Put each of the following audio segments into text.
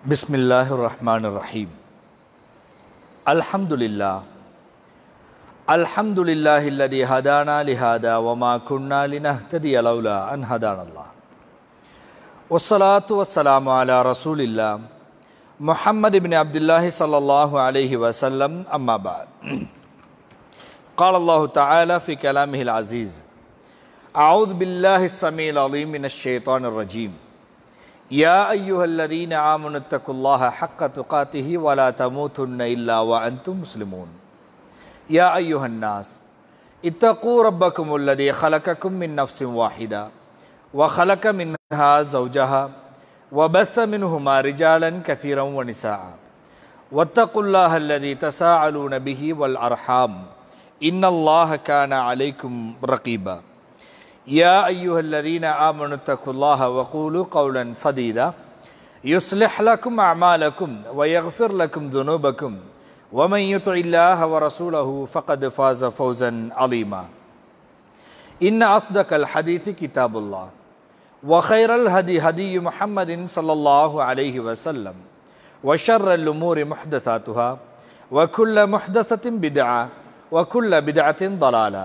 بسم الله الرحمن الرحيم الحمد لله الحمد لله الذي هدانا لهذا وما كنا لنهتدي لولا أن هدانا الله والصلاة والسلام على رسول الله محمد بن عبد الله صلى الله عليه وسلم أما بعد قال الله تعالى في كلامه العزيز أعوذ بالله السميع العليم من الشيطان الرجيم يا أيها الذين آمنوا اتقوا الله حق تقاته ولا تموتن إلا وأنتم مسلمون يا أيها الناس اتقوا ربكم الذي خلقكم من نفس واحدة وخلق منها زوجها وبث منهما رجالا كثيرا ونساء واتقوا الله الذي تساءلون به والأرحام إن الله كان عليكم رقيبا يا أيها الذين آمنوا اتقوا الله وقولوا قولا سديدا يصلح لكم أعمالكم ويغفر لكم ذنوبكم ومن يطع الله ورسوله فقد فاز فوزا عظيما إن أصدق الحديث كتاب الله وخير الهدي هدي محمد صلى الله عليه وسلم وشر الأمور محدثاتها وكل محدثة بدعة وكل بدعة ضلالة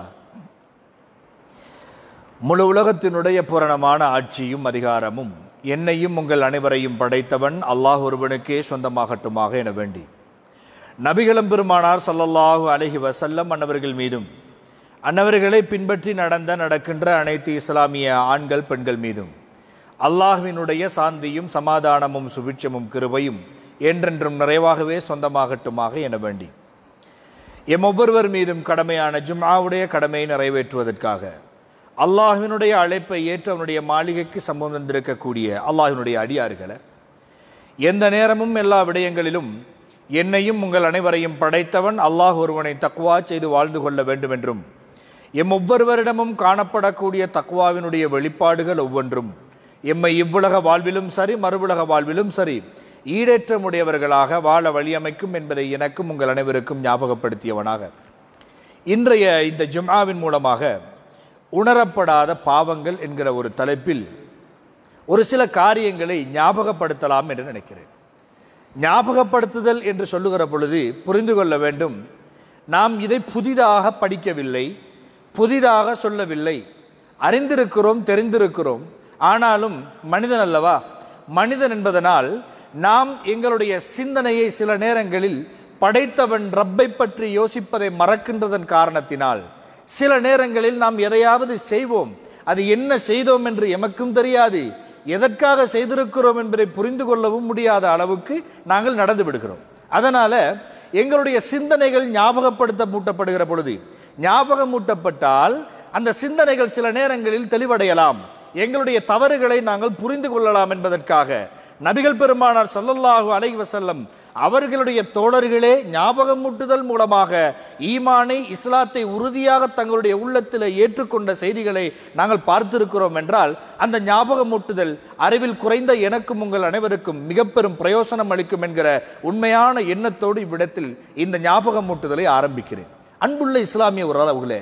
முழு உலகத்தினுடைய பூரணமான ஆட்சியும் அதிகாரமும் என்னையும் உங்கள் அனைவரையும் படைத்தவன் அல்லாஹ் ஒருவனுக்கே சொந்தமாகட்டுமாக என வேண்டி நபிகளும் பெருமானார் சல்லல்லாஹு அலஹி வசல்லம் அன்னவர்கள் மீதும் அன்னவர்களை பின்பற்றி நடந்த நடக்கின்ற அனைத்து இஸ்லாமிய ஆண்கள் பெண்கள் மீதும் அல்லாஹ்வினுடைய சாந்தியும் சமாதானமும் சுபிட்சமும் கிருபையும் என்றென்றும் நிறைவாகவே சொந்தமாகட்டுமாக என வேண்டி எம் ஒவ்வொருவர் மீதும் கடமையான ஜும்ஆவுடைய கடமையை நிறைவேற்றுவதற்காக அல்லாஹினுடைய அழைப்பை ஏற்று அவனுடைய மாளிகைக்கு சம்பவம் வந்திருக்கக்கூடிய அல்லாஹினுடைய அடியார்களை எந்த நேரமும் எல்லா விடயங்களிலும் என்னையும் உங்கள் அனைவரையும் படைத்தவன் அல்லாஹ் ஒருவனை தக்குவா செய்து வாழ்ந்து கொள்ள வேண்டும் என்றும் எம் ஒவ்வொருவரிடமும் காணப்படக்கூடிய தக்குவாவினுடைய வெளிப்பாடுகள் ஒவ்வொன்றும் எம்மை இவ்வுலக வாழ்விலும் சரி மறுவுலக வாழ்விலும் சரி ஈடேற்றமுடையவர்களாக வாழ வழியமைக்கும் என்பதை எனக்கும் உங்கள் அனைவருக்கும் ஞாபகப்படுத்தியவனாக இன்றைய இந்த ஜும்ஆவின் மூலமாக உணரப்படாத பாவங்கள் என்கிற ஒரு தலைப்பில் ஒரு சில காரியங்களை ஞாபகப்படுத்தலாம் என்று நினைக்கிறேன் ஞாபகப்படுத்துதல் என்று சொல்லுகிற பொழுது புரிந்து கொள்ள வேண்டும் நாம் இதை புதிதாக படிக்கவில்லை புதிதாக சொல்லவில்லை அறிந்திருக்கிறோம் தெரிந்திருக்கிறோம் ஆனாலும் மனிதன் அல்லவா மனிதன் என்பதனால் நாம் எங்களுடைய சிந்தனையை சில நேரங்களில் படைத்தவன் ரப்பை பற்றி யோசிப்பதை மறக்கின்றதன் காரணத்தினால் சில நேரங்களில் நாம் எதையாவது செய்வோம் அது என்ன செய்தோம் என்று எமக்கும் தெரியாது எதற்காக செய்திருக்கிறோம் என்பதை புரிந்து கொள்ளவும் முடியாத அளவுக்கு நாங்கள் நடந்து விடுகிறோம் அதனால எங்களுடைய சிந்தனைகள் ஞாபகப்படுத்த மூட்டப்படுகிற பொழுது ஞாபகம் மூட்டப்பட்டால் அந்த சிந்தனைகள் சில நேரங்களில் தெளிவடையலாம் எங்களுடைய தவறுகளை நாங்கள் புரிந்து கொள்ளலாம் என்பதற்காக நபிகள் பெருமானார் சல்லல்லாஹு அலைஹி வசல்லம் அவர்களுடைய தோழர்களே ஞாபகமூட்டுதல் மூலமாக ஈமானை இஸ்லாத்தை உறுதியாக தங்களுடைய உள்ளத்தில் ஏற்றுக்கொண்ட செய்திகளை நாங்கள் பார்த்திருக்கிறோம் என்றால் அந்த ஞாபகமூட்டுதல் அறிவில் குறைந்த எனக்கும் உங்கள் அனைவருக்கும் மிக பெரும் பிரயோசனம் அளிக்கும் என்கிற உண்மையான எண்ணத்தோடு இவ்விடத்தில் இந்த ஞாபகமூட்டுதலை ஆரம்பிக்கிறேன் அன்புள்ள இஸ்லாமிய உறவுகளே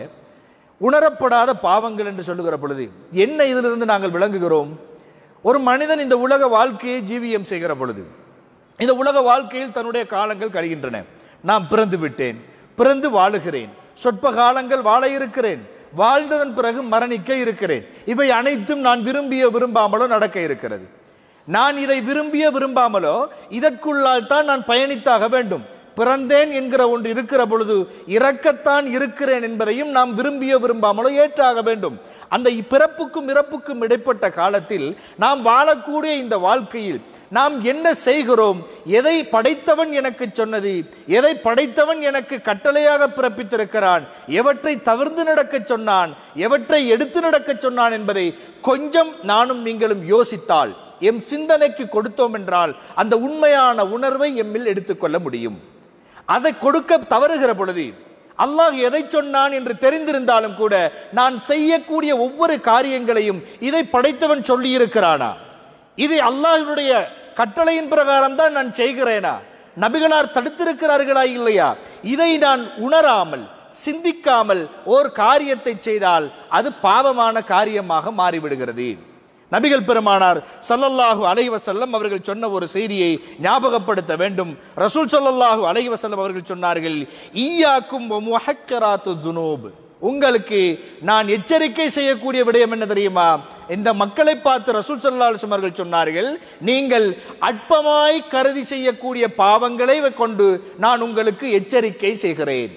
உணரப்படாத பாவங்கள் என்று சொல்லுகிற பொழுது என்ன இதிலிருந்து நாங்கள் விளங்குகிறோம் ஒரு மனிதன் இந்த உலக வாழ்க்கையை ஜீவியம் செய்கிற பொழுது இந்த உலக வாழ்க்கையில் தன்னுடைய காலங்கள் கழிகின்றன நான் பிறந்து விட்டேன் பிறந்து வாழுகிறேன் சொற்ப காலங்கள் வாழ இருக்கிறேன் வாழ்ந்ததன் பிறகு மரணிக்க இருக்கிறேன் இவை அனைத்தும் நான் விரும்பிய விரும்பாமலோ நடக்க இருக்கிறது நான் இதை விரும்பிய விரும்பாமலோ இதற்குள்ளால் தான் நான் பயணித்தாக வேண்டும் பிறந்தேன் என்கிற ஒன்று இருக்கிற பொழுது இறக்கத்தான் இருக்கிறேன் என்பதையும் நாம் விரும்பிய விரும்பாமலோ ஏற்றாக வேண்டும் அந்த பிறப்புக்கும் இறப்புக்கும் இடைப்பட்ட காலத்தில் நாம் வாழக்கூடிய இந்த வாழ்க்கையில் நாம் என்ன செய்கிறோம் எதை படைத்தவன் எனக்கு சொன்னது எதை படைத்தவன் எனக்கு கட்டளையாக பிறப்பித்திருக்கிறான் எவற்றை தவிர்த்து நடக்க சொன்னான் எவற்றை எடுத்து நடக்க சொன்னான் என்பதை கொஞ்சம் நானும் நீங்களும் யோசித்தால் எம் சிந்தனைக்கு கொடுத்தோம் என்றால் அந்த உண்மையான உணர்வை எம்மில் எடுத்துக்கொள்ள முடியும் அதை கொடுக்க தவறுகிற பொழுது அல்லாஹ் எதை சொன்னான் என்று தெரிந்திருந்தாலும் கூட நான் செய்யக்கூடிய ஒவ்வொரு காரியங்களையும் இதை படைத்தவன் சொல்லி இருக்கிறானா இது அல்லாஹினுடைய கட்டளையின் பிரகாரம் தான் நான் செய்கிறேனா நபிகளார் தடுத்திருக்கிறார்களா இல்லையா இதை நான் உணராமல் சிந்திக்காமல் ஓர் காரியத்தை செய்தால் அது பாவமான காரியமாக மாறிவிடுகிறது நபிகள் பெருமானார் ஸல்லல்லாஹு அலைஹி வஸல்லம் அவர்கள் சொன்ன ஒரு செய்தியை ஞாபகப்படுத்த வேண்டும் ரசூல் ஸல்லல்லாஹு அலைஹி வஸல்லம் அவர்கள் சொன்னார்கள் ஈயாக்கும் வ முஹக்கராத்து துனூப் உங்களுக்கு நான் எச்சரிக்கை செய்யக்கூடிய விடயம் என்ன தெரியுமா இந்த மக்களை பார்த்து ரசூல் ஸல்லல்லாஹு அலைஹி வஸல்லம் அவர்கள் சொன்னார்கள் நீங்கள் அற்பமாய் கருதி செய்யக்கூடிய பாவங்களை கொண்டு நான் உங்களுக்கு எச்சரிக்கை செய்கிறேன்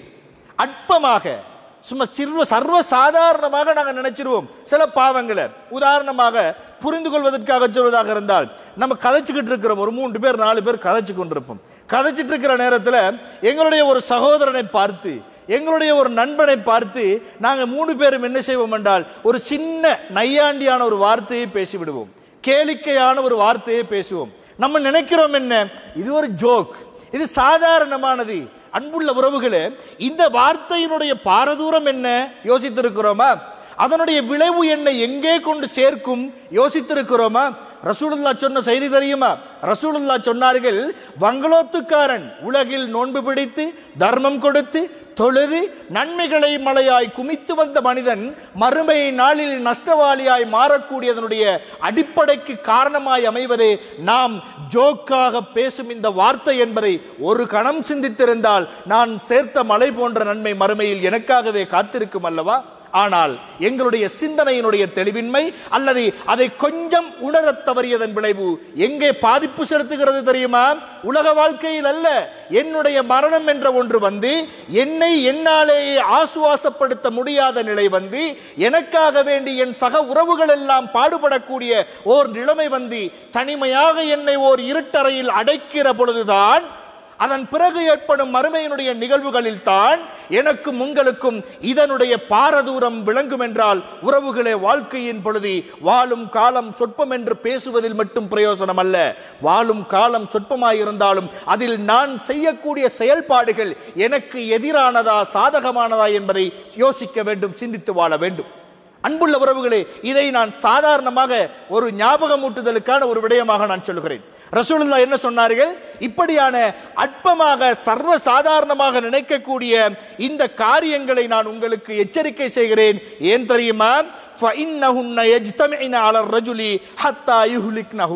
அற்பமாக சும்மா சிறுவ சர்வ சாதாரணமாக நாங்கள் நினைச்சிருவோம் சில பாவங்களை உதாரணமாக புரிந்து கொள்வதற்காக சொல்வதாக இருந்தால் நம்ம கதைச்சுக்கிட்டு இருக்கிறோம் ஒரு மூன்று பேர் நாலு பேர் கதைச்சு கொண்டிருப்போம் கதைச்சிட்டு இருக்கிற நேரத்தில் எங்களுடைய ஒரு சகோதரனை பார்த்து எங்களுடைய ஒரு நண்பனை பார்த்து நாங்கள் மூணு பேரும் என்ன செய்வோம் என்றால் ஒரு சின்ன நையாண்டியான ஒரு வார்த்தையை பேசிவிடுவோம் கேளிக்கையான ஒரு வார்த்தையை பேசுவோம் நம்ம நினைக்கிறோம் என்ன இது ஒரு ஜோக் இது சாதாரணமானது அன்புள்ள உறவுகளே இந்த வார்த்தையினுடைய பாரதூரம் என்ன யோசித்திருக்கிறோமா அதனுடைய விளைவு என்ன எங்கே கொண்டு சேர்க்கும் யோசித்திருக்கிறோமா ரசூலுல்லா சொன்ன செய்தி தெரியுமா ரசூலுல்லா சொன்னார்கள் வங்களோத்துக்காரன் உலகில் நோன்பு பிடித்து தர்மம் கொடுத்து தொழுது நன்மைகளை மலையாய் குமித்து வந்த மனிதன் மறுமை நாளில் நஷ்டவாளியாய் மாறக்கூடியதனுடைய அடிப்படைக்கு காரணமாய் அமைவதே நாம் ஜோக்காக பேசும் இந்த வார்த்தை என்பதை ஒரு கணம் சிந்தித்திருந்தால் நான் சேர்த்த மலை போன்ற நன்மை மறுமையில் எனக்காகவே காத்திருக்கும் அல்லவா ஆனால் எங்களுடைய சிந்தனையினுடைய தெளிவின்மை அல்லது அதை கொஞ்சம் உணரத் தவறியதன் விளைவு எங்கே பாதிப்பு செலுத்துகிறது தெரியுமா உலக வாழ்க்கையில் அல்ல என்னுடைய மரணம் என்ற ஒன்று வந்து என்னை என்னாலேயே ஆசுவாசப்படுத்த முடியாத நிலை வந்து எனக்காக வேண்டி என் சக உறவுகள் எல்லாம் பாடுபடக்கூடிய ஓர் நிலைமை வந்து தனிமையாக என்னை ஓர் இருட்டறையில் அடைக்கிற பொழுதுதான் அதன் பிறகு ஏற்படும் மறுமையினுடைய நிகழ்வுகளில் தான் எனக்கும் உங்களுக்கும் இதனுடைய பாரதூரம் விளங்கும் என்றால் உறவுகளே வாழ்க்கையின் பொழுது வாழும் காலம் சொற்பம் என்று பேசுவதில் மட்டும் பிரயோசனம் அல்ல வாழும் காலம் சொற்பமாயிருந்தாலும் அதில் நான் செய்யக்கூடிய செயல்பாடுகள் எனக்கு எதிரானதா சாதகமானதா என்பதை யோசிக்க வேண்டும் சிந்தித்து வாழ வேண்டும் அன்புள்ள உறவுகளே இதை நான் சாதாரணமாக ஒரு ஞாபகமூட்டுதலுக்கான ஒரு விடயமாக நான் சொல்கிறேன் ரசூலுல்லா என்ன சொன்னார்கள் இப்படியான அற்பமாக சர்வ சாதாரணமாக நினைக்கக்கூடிய இந்த காரியங்களை நான் உங்களுக்கு எச்சரிக்கை செய்கிறேன் ஏன் தெரியுமா فَإِنَّهُنَّ يَجْتَمِعْنَ عَلَى الرَّجُلِ حَتَّى يُهْلِكْنَهُ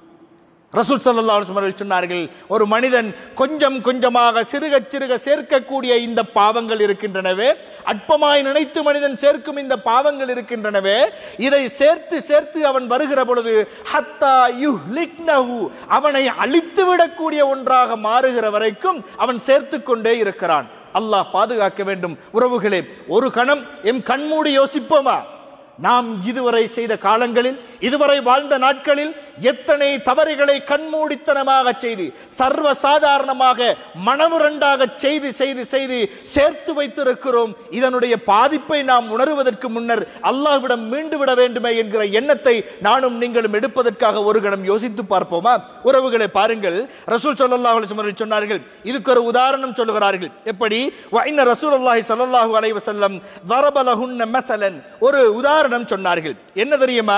ரசூல் சல்லல்லாஹு அலைஹி வஸல்லம் சொன்னார்கள் ஒரு மனிதன் கொஞ்சம் கொஞ்சமாக சிறுக சிறுக சேர்க்கக்கூடிய இந்த பாவங்கள் இருக்கின்றனவே அற்பமாய் நினைத்து மனிதன் சேர்க்கும் இந்த பாவங்கள் இருக்கின்றனவே இதை சேர்த்து சேர்த்து அவன் வருகிற பொழுது ஹத்தா யுஹ்லிக்னஹு அவனை அழித்து விடக்கூடிய ஒன்றாக மாறுகிற வரைக்கும் அவன் சேர்த்து கொண்டே இருக்கிறான் அல்லாஹ் பாதுகாக்க வேண்டும் உறவுகளே ஒரு கணம் எம் கண்மூடி யோசிப்போமா நாம் இதுவரை செய்த காலங்களில் இதுவரை வாழ்ந்த நாட்களில் எத்தனை தவறுகளை கண்மூடித்தனமாக செய்து சர்வ சாதாரணமாக மனமுரண்டாக செய்து செய்து செய்து சேர்த்து வைத்திருக்கிறோம் இதனுடைய பாதிப்பை நாம் உணருவதற்கு முன்னர் அல்லாஹ்விடம் மீண்டு விட வேண்டுமே என்கிற எண்ணத்தை நானும் நீங்களும் எடுப்பதற்காக ஒரு கணம் யோசித்து பார்ப்போமா உறவுகளை பாருங்கள் ரசூல் ஸல்லல்லாஹு அலைஹி வஸல்லம் சொன்னார்கள் இதுக்கு ஒரு உதாரணம் சொல்லுகிறார்கள் எப்படி வைன ரசூலுல்லாஹி ஸல்லல்லாஹு அலைஹி வஸல்லம் ضرب لهن مثلا ஒரு உதாரணம் சொன்னார்கள் என்ன தெரியுமா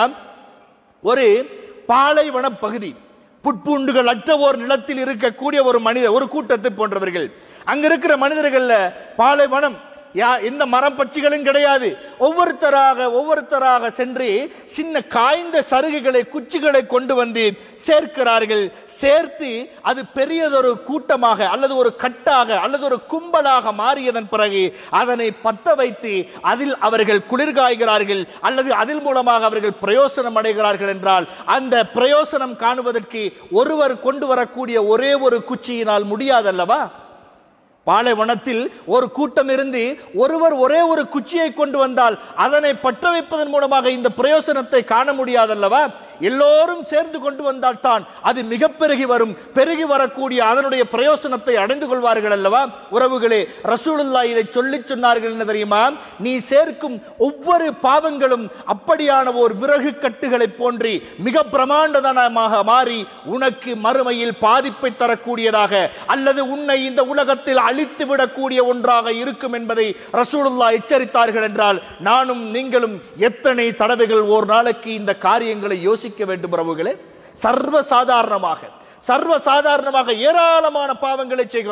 ஒரு பாலைவன பகுதி புட்பூண்டுகள் அற்ற ஒரு நிலத்தில் இருக்கக்கூடிய ஒரு மனிதர் ஒரு கூட்டத்தை போன்றவர்கள் அங்க இருக்கிற மனிதர்கள்ல பாலைவனம் யா எந்த மரம் பட்சிகளும் கிடையாது ஒவ்வொருத்தராக ஒவ்வொருத்தராக சென்று சின்ன காய்ந்த சருகுகளை குச்சிகளை கொண்டு வந்து சேர்க்கிறார்கள் சேர்த்து அது பெரியதொரு கூட்டமாக அல்லது ஒரு கட்டாக அல்லது ஒரு கும்பலாக மாறியதன் பிறகு அதனை பத்த வைத்து அதில் அவர்கள் குளிர்காய்கிறார்கள் அல்லது அதில் மூலமாக அவர்கள் பிரயோசனம் அடைகிறார்கள் என்றால் அந்த பிரயோசனம் காணுவதற்கு ஒருவர் கொண்டு வரக்கூடிய ஒரே ஒரு குச்சியினால் முடியாதல்லவா பாலைவனத்தில் ஒரு கூட்டம் இருந்து ஒருவர் ஒரே ஒரு குச்சியை கொண்டு வந்தால் அதனை பற்ற வைப்பதன் மூலமாக இந்த பிரயோசனத்தை காண முடியாதல்லவா எல்லோரும் சேர்ந்து கொண்டு வந்தால் தான் அது மிக பெருகி வரும் பெருகி வரக்கூடிய அதனுடைய பிரயோசனத்தை அடைந்து கொள்வார்கள் அல்லவா உறவுகளே ரசூலுல்லா இதை சொல்லி சொன்னார்கள் என்ன தெரியுமா நீ சேர்க்கும் ஒவ்வொரு பாவங்களும் அப்படியான ஒரு விறகு கட்டுகளை போன்றி மிக பிரமாண்டதனமாக மாறி உனக்கு மறுமையில் பாதிப்பை தரக்கூடியதாக அல்லது உன்னை இந்த உலகத்தில் அழித்து விடக்கூடிய ஒன்றாக இருக்கும் என்பதை ரசூலுல்லா எச்சரித்தார்கள் என்றால் நானும் நீங்களும் எத்தனை தடவைகள் ஒரு நாளைக்கு இந்த காரியங்களை யோசிக்க வேண்டும் உறவுகளே சர்வ சாதாரணமாக சர்வ சாதாரணமாக ஏராளமான பாவங்களை செய்கிறோம்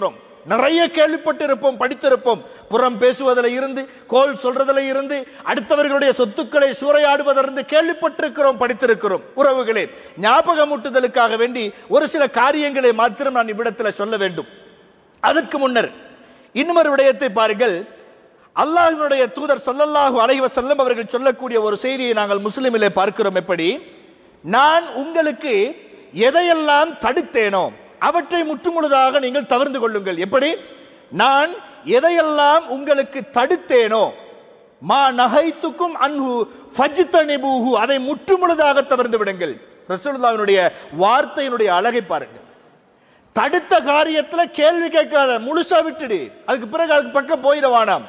நிறைய கேள்விப்பட்டிருப்போம் படித்திருப்போம் புறம் பேசுவதில் இருந்து கோல் சொல்றதில் இருந்து அடுத்தவர்களுடைய சொத்துக்களை சூறையாடுவதிலிருந்து கேள்விப்பட்டிருக்கிறோம் படித்திருக்கிறோம் உறவுகளே ஞாபகமூட்டுதலுக்காக வேண்டி ஒரு சில காரியங்களை மாத்திரம் நான் இவ்விடத்தில் சொல்ல வேண்டும் அதற்கு முன்னர் இன்னும் விடயத்தை பாருங்கள் அல்லாஹினுடைய தூதர் ஸல்லல்லாஹு அலைஹி வஸல்லம் அவர்கள் சொல்லக்கூடிய ஒரு செய்தியை நாங்கள் முஸ்லிமிலே பார்க்கிறோம் எப்படி நான் உங்களுக்கு எதையெல்லாம் தடுத்தேனோ அவற்றை முற்றுமுழுதாக நீங்கள் தவிர்ந்து கொள்ளுங்கள் எப்படி நான் எதையெல்லாம் உங்களுக்கு தடுத்தேனோ மா நகைத்துக்கும் அன்ஹு ஃபஜ்தனிபூஹு அதை முற்றுமுழுதாக தவிர்த்து விடுங்கள் ரசூலுல்லாஹினுடைய வார்த்தையினுடைய அழகை பாருங்கள் தடுத்த காரியத்துல கேள்வி கேட்காத முழுசா விட்டுடு அதுக்கு பிறகு அதுக்கு பக்கம் போயிட வேணாம்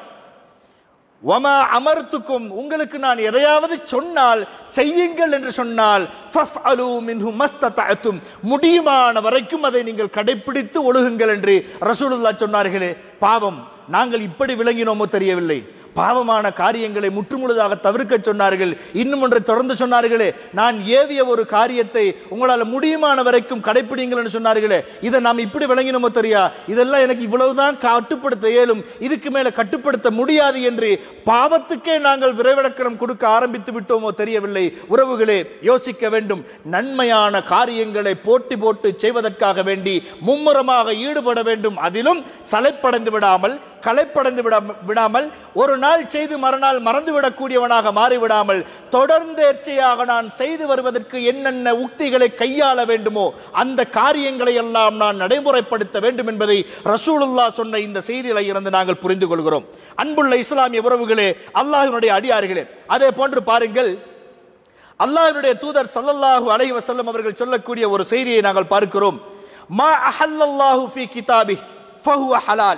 ஒமா அமர்த்துக்கும் உங்களுக்கு நான் எதையாவது சொன்னால் செய்யுங்கள் என்று சொன்னால் ஃபஃப்அலு மின்ஹு மஸ்ததஅத்தும் முடியுமான வரைக்கும் அதை நீங்கள் கடைப்பிடித்து ஒழுகுங்கள் என்று ரசூலுல்லாஹ் சொன்னார்களே பாவம் நாங்கள் இப்படி விளங்கினோமோ தெரியவில்லை பாவமான காரியங்களை முற்றுமுழுதாக தவிர்க்க சொன்னார்கள் இன்னும் ஒன்றை தொடர்ந்து சொன்னார்களே நான் ஏவிய ஒரு காரியத்தை உங்களால் முடியுமான வரைக்கும் கடைப்பிடிங்கள் என்று சொன்னார்களே இதை நாம் இப்படி விளங்கினோமோ தெரியா இதெல்லாம் எனக்கு இவ்வளவுதான் கட்டுப்படுத்த இயலும் இதுக்கு மேல கட்டுப்படுத்த முடியாது என்று பாவத்துக்கே நாங்கள் விரைவிலக்கணம் கொடுக்க ஆரம்பித்து விட்டோமோ தெரியவில்லை உறவுகளே யோசிக்க வேண்டும் நன்மையான காரியங்களை போட்டி போட்டு செய்வதற்காக வேண்டி மும்முரமாக ஈடுபட வேண்டும் அதிலும் சலைப்படைந்து விடாமல் களைப்படைந்து விடாம- விடாமல் ஒரு நாள் செய்து மறுநாள் மறந்து விடக்கூடியவனாக மாறிவிடாமல் தொடர்ந்தேர்ச்சையாக நான் செய்து வருவதற்கு என்னென்ன உக்திகளை கையாள வேண்டுமோ அந்த காரியங்களை எல்லாம் நான் நடைமுறைப்படுத்த வேண்டும் என்பதை ரசூலுல்லாஹ் சொன்ன இந்த செய்தியில இருந்து நாங்கள் புரிந்து கொள்கிறோம் அன்புள்ள இஸ்லாமிய உறவுகளே அல்லாஹ்வினுடைய அடியார்களே அதே போன்று பாருங்கள் அல்லாஹ்வுடைய தூதர் ஸல்லல்லாஹு அலைஹி வஸல்லம் அவர்கள் சொல்லக்கூடிய ஒரு செய்தியை நாங்கள் பார்க்கிறோம் மா அஹல்லல்லாஹு ஃபீ கிதாபி ஃபஹுவ ஹலால்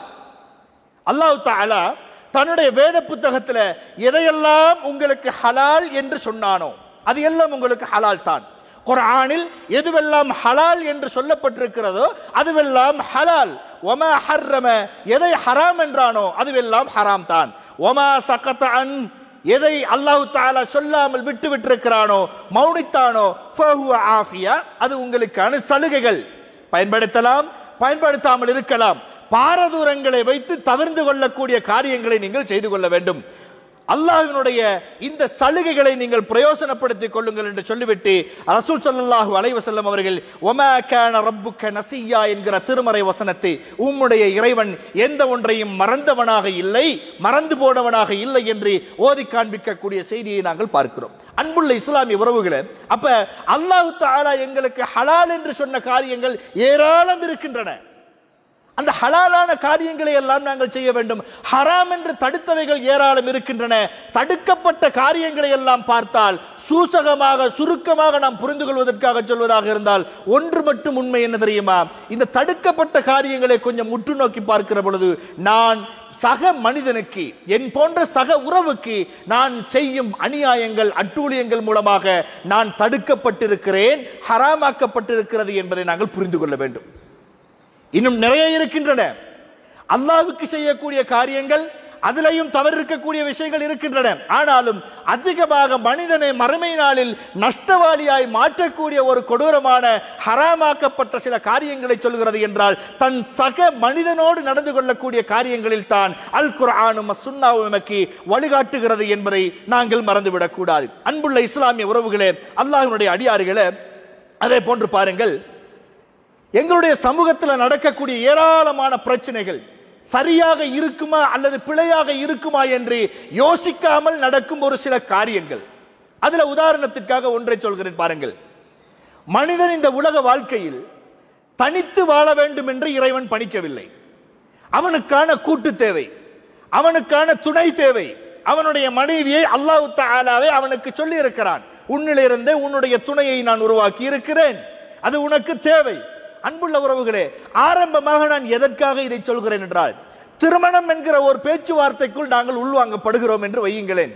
அல்லாஹ் தஆலா தன்னுடைய வேத புத்தகத்தில் எதையெல்லாம் உங்களுக்கு ஹலால் என்று சொன்னானோ அது எல்லாம் உங்களுக்கு ஹலால் தான் குர்ஆனில் எதுவெல்லாம் ஹலால் என்று சொல்லப்பட்டிருக்கிறதோ அதுவெல்லாம் ஹலால் ஒமா ஹர்ரம எதை ஹராம் என்றானோ அதுவெல்லாம் ஹராம் தான் ஒமா சகத அன் எதை அல்லாஹ் தாலா சொல்லாமல் விட்டு விட்டிருக்கிறானோ மௌனித்தானோ ஃபஹுவ ஆஃபியா அது உங்களுக்கான சலுகைகள் பயன்படுத்தலாம் பயன்படுத்தாமல் இருக்கலாம் பாரதூரங்களை வைத்து தவிர்ந்து கொள்ளக்கூடிய காரியங்களை நீங்கள் செய்து கொள்ள வேண்டும் அல்லாஹ்வினுடைய இந்த சலுகைகளை நீங்கள் பிரயோசனப்படுத்திக் கொள்ளுங்கள் என்று சொல்லிவிட்டு ரசூல் ஸல்லல்லாஹு அலைஹி வஸல்லம் அவர்கள் ஒமா கான ரப்புக்க நசியா என்கிற திருமறை வசனத்தை உம்முடைய இறைவன் எந்த ஒன்றையும் மறந்தவனாக இல்லை மறந்து போனவனாக இல்லை என்று ஓதி காண்பிக்கக்கூடிய செய்தியை நாங்கள் பார்க்கிறோம் அன்புள்ள இஸ்லாமிய உறவுகளே அப்ப அல்லாஹ் தஆலா எங்களுக்கு ஹலால் என்று சொன்ன காரியங்கள் ஏராளம் இருக்கின்றன அந்த ஹலாலான காரியங்களை எல்லாம் நாங்கள் செய்ய வேண்டும் ஹராம் என்று தடுத்தவைகள் ஏராளம் இருக்கின்றன தடுக்கப்பட்ட காரியங்களை எல்லாம் பார்த்தால் சூசகமாக சுருக்கமாக நாம் புரிந்து கொள்வதற்காக சொல்வதாக இருந்தால் ஒன்று மட்டும் உண்மை என்ன தெரியுமா இந்த தடுக்கப்பட்ட காரியங்களை கொஞ்சம் உற்று நோக்கி பார்க்கிற பொழுது நான் சக மனிதனுக்கு என் போன்ற சக உறவுக்கு நான் செய்யும் அநியாயங்கள் அட்டூழியங்கள் மூலமாக நான் தடுக்கப்பட்டிருக்கிறேன் ஹராமாக்கப்பட்டிருக்கிறது என்பதை நாங்கள் புரிந்து கொள்ள வேண்டும் இன்னும் நிறைய இருக்கின்றன அல்லாஹ்வுக்கு செய்யக்கூடிய காரியங்கள் அதிலையும் தவறு இருக்கக்கூடிய விஷயங்கள் இருக்கின்றன ஆனாலும் அதிகமாக மனிதனை மறுமை நாளில் நஷ்டவாளியாய் மாற்றக்கூடிய ஒரு கொடூரமான ஹராமாக்கப்பட்ட சில காரியங்களை சொல்கிறது என்றால் தன் சக மனிதனோடு நடந்து கொள்ளக்கூடிய காரியங்களில் தான் அல் குர்ஆனும் சுன்னாவும் நமக்கு வழிகாட்டுகிறது என்பதை நாங்கள் மறந்துவிடக் கூடாது அன்புள்ள இஸ்லாமிய உறவுகளே அல்லாஹ்வினுடைய அடியார்களே அதே போன்று பாருங்கள் எங்களுடைய சமூகத்தில் நடக்கக்கூடிய ஏராளமான பிரச்சனைகள் சரியாக இருக்குமா அல்லது பிழையாக இருக்குமா என்று யோசிக்காமல் நடக்கும் ஒரு சில காரியங்கள் அதுல உதாரணத்திற்காக ஒன்றை சொல்கிறேன் பாருங்கள் மனிதன் இந்த உலக வாழ்க்கையில் தனித்து வாழ வேண்டும் என்று இறைவன் பணிக்கவில்லை அவனுக்கான கூட்டு தேவை அவனுக்கான துணை தேவை அவனுடைய மனைவியை அல்லாஹ் தஆலாவே அவனுக்கு சொல்லி இருக்கிறான் உன்னிலிருந்தே உன்னுடைய துணையை நான் உருவாக்கி இருக்கிறேன் அது உனக்கு தேவை அன்புள்ள உறவுகளே ஆரம்பமாக நான் எதற்காக இதை சொல்கிறேன் என்றால் திருமணம் என்கிற ஒரு பேச்சுவார்த்தைக்குள் நாங்கள் உள்வாங்கப்படுகிறோம் என்று வையுங்களேன்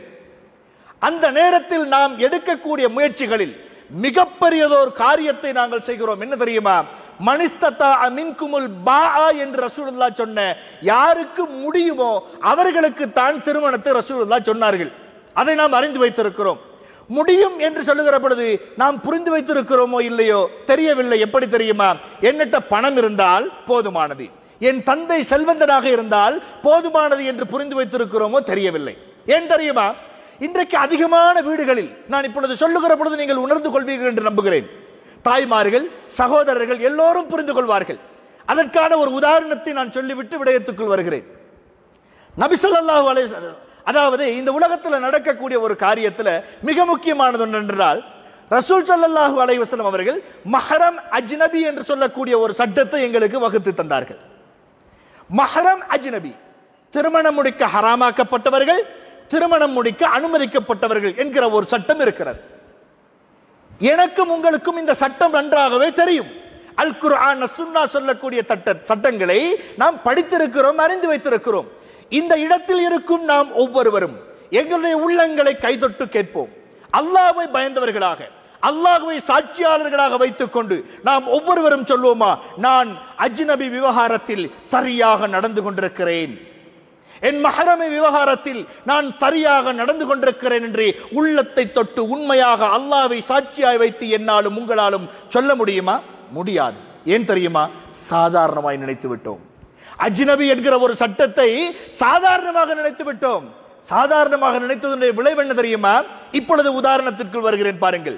அந்த நேரத்தில் நாம் எடுக்கக்கூடிய முயற்சிகளில் மிகப்பெரியதொரு காரியத்தை நாங்கள் செய்கிறோம் என்ன தெரியுமா மனிஸ்தத்தா மின்குமுல் பா என்று ரசூலுல்லா சொன்ன யாருக்கு முடியுமோ அவர்களுக்கு தான் திருமணத்தை ரசூலுல்லா சொன்னார்கள் அதை நாம் அறிந்து வைத்திருக்கிறோம் முடியும் என்று சொல்லுகிற பொழுது நாம் புரிந்து வைத்திருக்கிறோமோ இல்லையோ தெரியவில்லை எப்படி தெரியுமா என்னட்ட பணம் இருந்தால் போதுமானது என் தந்தை செல்வந்தனாக இருந்தால் போதுமானது என்று புரிந்து வைத்திருக்கிறோமோ தெரியவில்லை ஏன் தெரியுமா இன்றைக்கு அதிகமான வீடுகளில் நான் இப்பொழுது சொல்லுகிற பொழுது நீங்கள் உணர்ந்து கொள்வீர்கள் என்று நம்புகிறேன் தாய்மார்கள் சகோதரர்கள் எல்லோரும் புரிந்து கொள்வார்கள் அதற்கான ஒரு உதாரணத்தை நான் சொல்லிவிட்டு விடயத்துக்குள் வருகிறேன் நபிசல்லாஹு அலை அதாவது இந்த உலகத்தில் நடக்கக்கூடிய ஒரு காரியத்தில் மிக முக்கியமானது ஒன்று என்றால் ரசூல் ஸல்லல்லாஹு அலைஹி வஸல்லம் அவர்கள் மஹரம் அஜ்னபி என்று சொல்லக்கூடிய ஒரு சட்டத்தை எங்களுக்கு வகுத்து தந்தார்கள் மஹரம் அஜ்னபி திருமணம் முடிக்க ஹராமாக்கப்பட்டவர்கள் திருமணம் முடிக்க அனுமதிக்கப்பட்டவர்கள் என்கிற ஒரு சட்டம் இருக்கிறது எனக்கும் உங்களுக்கும் இந்த சட்டம் நன்றாகவே தெரியும் அல் குர்ஆன் சுன்னா சொல்லக்கூடிய தட்ட சட்டங்களை நாம் படித்திருக்கிறோம் அறிந்து வைத்திருக்கிறோம் இந்த இடத்தில் இருக்கும் நாம் ஒவ்வொருவரும் எங்களுடைய உள்ளங்களை கைதொட்டு கேட்போம் அல்லாஹ்வை பயந்தவர்களாக அல்லாஹ்வை சாட்சியாளர்களாக வைத்துக் கொண்டு நாம் ஒவ்வொருவரும் சொல்வோமா நான் அஜ்னபி விவகாரத்தில் சரியாக நடந்து கொண்டிருக்கிறேன் என் மஹரமை விவகாரத்தில் நான் சரியாக நடந்து கொண்டிருக்கிறேன் என்று உள்ளத்தை தொட்டு உண்மையாக அல்லாவை சாட்சியாய் வைத்து என்னாலும் உங்களாலும் சொல்ல முடியுமா முடியாது ஏன் தெரியுமா சாதாரணமாய் நினைத்து விட்டோம் அஜ்னபி என்கிற ஒரு சட்டத்தை சாதாரணமாக நினைத்து விட்டோம் சாதாரணமாக நினைத்ததனுடைய விளைவு என்ன தெரியுமா இப்பொழுது உதாரணத்திற்கு வருகிறேன் பாருங்கள்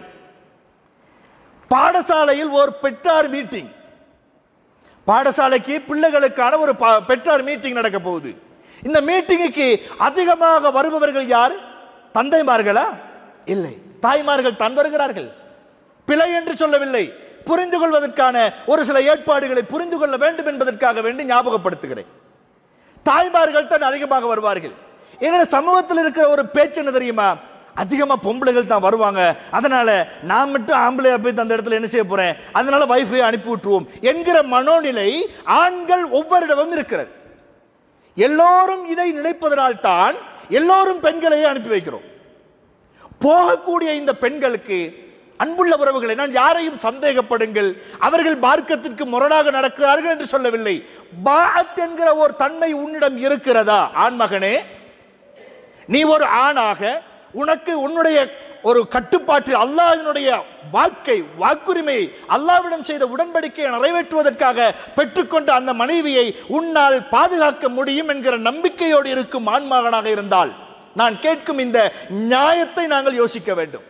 பாடசாலையில் ஒரு பெற்றார் மீட்டிங் பாடசாலைக்கு பிள்ளைகளுக்கான ஒரு பா- பெற்றார் மீட்டிங் நடக்க போகுது இந்த மீட்டிங்குக்கு அதிகமாக வருபவர்கள் யார் தந்தைமார்களா இல்லை தாய்மார்கள் தான் வருகிறார்கள் பிழை என்று சொல்லவில்லை புரிந்து கொள்வதற்கான ஒரு சில ஏற்பாடுகளை புரிந்து கொள்ள வேண்டும் என்பதற்காக வேண்டி ஞாபகப்படுத்துகிறேன் தாய்மார்கள் தான் அதிகமாக வருவார்கள் எங்க சமூகத்தில் இருக்கிற ஒரு பேச்சு என்ன தெரியுமா அதிகமா பொம்பளைகள் தான் வருவாங்க அதனால நான் மட்டும் ஆம்பளையா போய் அந்த இடத்துல என்ன செய்ய போறேன் அதனால வைஃபை அனுப்பி விட்டுருவோம் என்கிற மனோநிலை ஆண்கள் ஒவ்வொருடமும் இருக்கிறது எல்லோரும் இதை நினைப்பதனால் தான் எல்லோரும் பெண்களையே அனுப்பி வைக்கிறோம் போகக்கூடிய இந்த பெண்களுக்கு அன்புள்ள உறவுகளை நான் யாரையும் சந்தேகப்படுங்கள் அவர்கள் மார்க்கத்திற்கு முரணாக நடக்கிறார்கள் என்று சொல்லவில்லை பாஅத் என்கிற ஒரு தன்மை உன்னிடம் இருக்கிறதா ஆண்மகனே நீ ஒரு ஆணாக உனக்கு உன்னுடைய ஒரு கட்டுப்பாட்டில் அல்லாஹ்வினுடைய வாக்கை வாக்குரிமை அல்லாஹ்விடம் செய்த உடன்படிக்கையை நிறைவேற்றுவதற்காக பெற்றுக்கொண்ட அந்த மனைவியை உன்னால் பாதுகாக்க முடியும் என்கிற நம்பிக்கையோடு இருக்கும் ஆண்மகனாக இருந்தால் நான் கேட்கும் இந்த நியாயத்தை நாங்கள் யோசிக்க வேண்டும்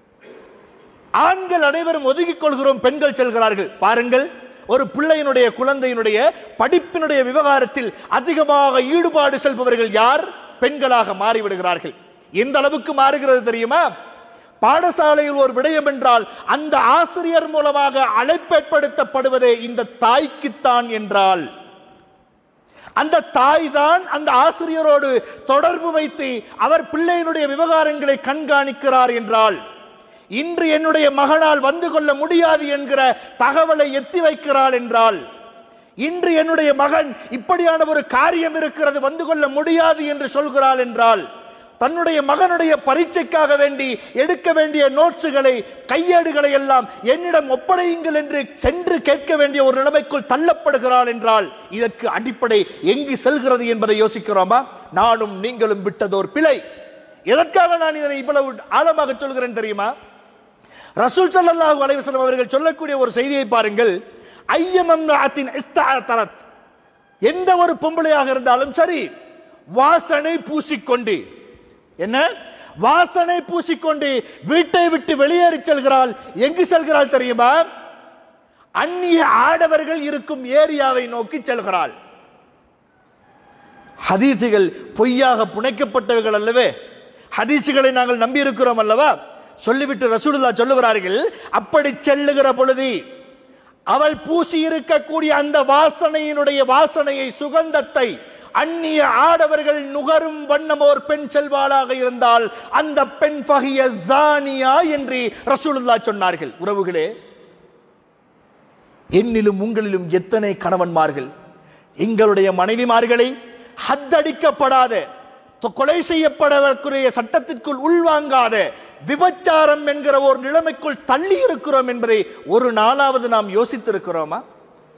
ஆண்கள் அனைவரும் ஒதுக்கிக் கொள்கிறோம் பெண்கள் செல்கிறார்கள் பாருங்கள் ஒரு பிள்ளையினுடைய குழந்தையினுடைய படிப்பினுடைய விவகாரத்தில் அதிகமாக ஈடுபாடு செல்பவர்கள் யார் பெண்களாக மாறிவிடுகிறார்கள் எந்த அளவுக்கு மாறுகிறது தெரியுமா பாடசாலையில் ஒரு விடயம் என்றால் அந்த ஆசிரியர் மூலமாக அழைப்பேற்படுத்தப்படுவதே இந்த தாய்க்குத்தான் என்றால் அந்த தாய் தான் அந்த ஆசிரியரோடு தொடர்பு வைத்து அவர் பிள்ளையினுடைய விவகாரங்களை கண்காணிக்கிறார் என்றால் இன்று என்னுடைய மகனால் வந்து கொள்ள முடியாது என்கிற தகவலை எத்தி வைக்கிறாள் என்றால் இன்று என்னுடைய மகன் இப்படியான ஒரு காரியம் இருக்கிறது வந்து கொள்ள முடியாது என்று சொல்கிறாள் என்றால் தன்னுடைய மகனுடைய பரீட்சைக்காக வேண்டி எடுக்க வேண்டிய நோட்ஸுகளை கையேடுகளை எல்லாம் என்னிடம் ஒப்படையுங்கள் என்று சென்று கேட்க வேண்டிய ஒரு நிலைமைக்குள் தள்ளப்படுகிறாள் என்றால் இதற்கு அடிப்படை எங்கு செல்கிறது என்பதை யோசிக்கிறோமா நானும் நீங்களும் விட்டதோர் பிழை எதற்காக நான் இதனை இவ்வளவு ஆழமாக சொல்கிறேன் தெரியுமா ரசூல் ஸல்லல்லாஹு அலைஹி வஸல்லம் அவர்கள் சொல்லக்கூடிய ஒரு செய்தியை பாருங்கள் ஐயமம் நாத்தின் இஸ்தஅத்தரத் எந்த ஒரு பொம்பளையாக இருந்தாலும் சரி வாசனை பூசிக்கொண்டு என்ன வாசனை பூசிக்கொண்டு வீட்டை விட்டு வெளியேறி செல்கிறாள் எங்கு செல்கிறாள் தெரியுமா அந்நிய ஆடவர்கள் இருக்கும் ஏரியாவை நோக்கி செல்கிறாள் ஹதீசுகள் பொய்யாக புனைக்கப்பட்டவைகள் அல்லவே ஹதீசுகளை நாங்கள் நம்பி இருக்கிறோம் அல்லவா சொல்லிவிட்டு ரசூலுல்லா சொல்லுகிறார்கள் அப்படி செல்லுகிற பொழுது அவள் பூசி இருக்கக்கூடிய அந்த வாசனையினுடைய வாசனையை சுகந்தத்தை அந்நிய ஆடவர்கள் நுகரும் வண்ணம் ஒரு பெண் செல்வாளாக இருந்தால் அந்த பெண் ஃபஹிய ஜானியா என்று ரசூலுல்லா சொன்னார்கள் உறவுகளே என்னிலும் உங்களிலும் எத்தனை கணவன்மார்கள் எங்களுடைய மனைவிமார்களை ஹத்தடிக்கப்படாத தொ- கொலை செய்யப்படக்கூடிய சட்டத்திற்குள் உள்வாங்காத விபச்சாரம் என்கிற ஒரு நிலைமைக்குள் தள்ளி இருக்கிறோம் என்பதை ஒரு நாளாவது நாம் யோசித்திருக்கிறோமா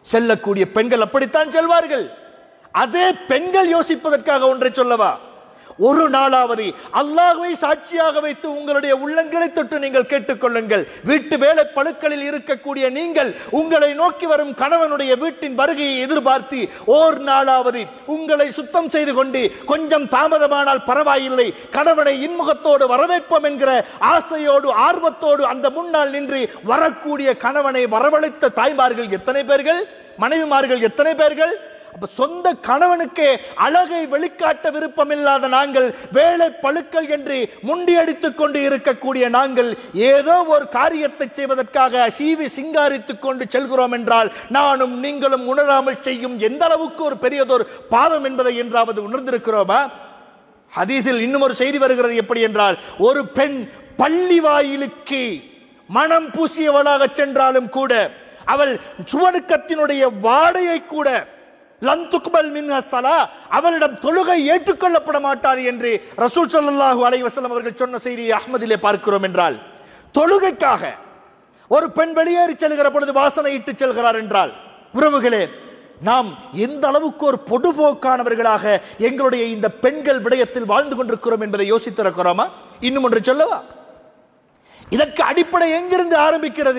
செல்லக்கூடிய பெண்கள் அப்படித்தான் செல்வார்கள் அதே பெண்கள் யோசிப்பதற்காக ஒன்றை சொல்லவா ஒரு நாளாவது அல்லாஹ்வை சாட்சியாக வைத்து உங்களுடைய உள்ளங்களை தொட்டு நீங்கள் கேட்டுக்கொள்ளுங்கள் வீட்டு வேலை பழுக்களில் இருக்கக்கூடிய நீங்கள் உங்களை நோக்கி வரும் கணவனுடைய வீட்டின் வருகையை எதிர்பார்த்து ஓர் நாளாவது உங்களை சுத்தம் செய்து கொண்டு கொஞ்சம் தாமதமானால் பரவாயில்லை கணவனை இன்முகத்தோடு வரவேற்போம் என்கிற ஆசையோடு ஆர்வத்தோடு அந்த முன்னால் நின்று வரக்கூடிய கணவனை வரவழைத்த தாய்மார்கள் எத்தனை பேர்கள் மனைவிமார்கள் எத்தனை பேர்கள் அப்ப சொந்த கணவனுக்கே அழகை வெளிக்காட்ட விருப்பமில்லாத நாங்கள் வேலை பழுக்கள் என்று முண்டியடித்துக் கொண்டு இருக்கக்கூடிய நாங்கள் ஏதோ ஒரு காரியத்தை செய்வதற்காக சீவி சிங்காரித்துக் கொண்டு செல்கிறோம் என்றால் நானும் நீங்களும் உணராமல் செய்யும் எந்த அளவுக்கு ஒரு பெரியதொரு பாவம் என்பதை என்றாவது உணர்ந்திருக்கிறோமா ஹதீஸில் இன்னும் ஒரு செய்தி வருகிறது எப்படி என்றால் ஒரு பெண் பள்ளி வாயிலுக்கு மனம் பூசியவளாக சென்றாலும் கூட அவள் சுவனுக்கத்தினுடைய வாடையை கூட லந்துக்பல் மின்ஹா ஸலா அவளிடம் தொழுகை ஏற்றுக்கொள்ளப்பட மாட்டாது என்று ரசூல் ஸல்லல்லாஹு அலைஹி வஸல்லம் அவர்கள் சொன்ன செய்தியை அஹ்மதிலே பார்க்கிறோம் என்றால் தொழுகைக்காக ஒரு பெண் வெளியேறி செல்கிற பொழுது வாசனை இட்டு செல்கிறார் என்றால் உறவுகளே நாம் எந்த அளவுக்கு ஒரு பொடுபோக்கானவர்களாக எங்களுடைய இந்த பெண்கள் விடயத்தில் வாழ்ந்து கொண்டிருக்கிறோம் என்பதை யோசித்திருக்கிறோமா இன்னும் ஒன்று சொல்லவா இதற்கு அடிப்படை எங்கிருந்து ஆரம்பிக்கிறது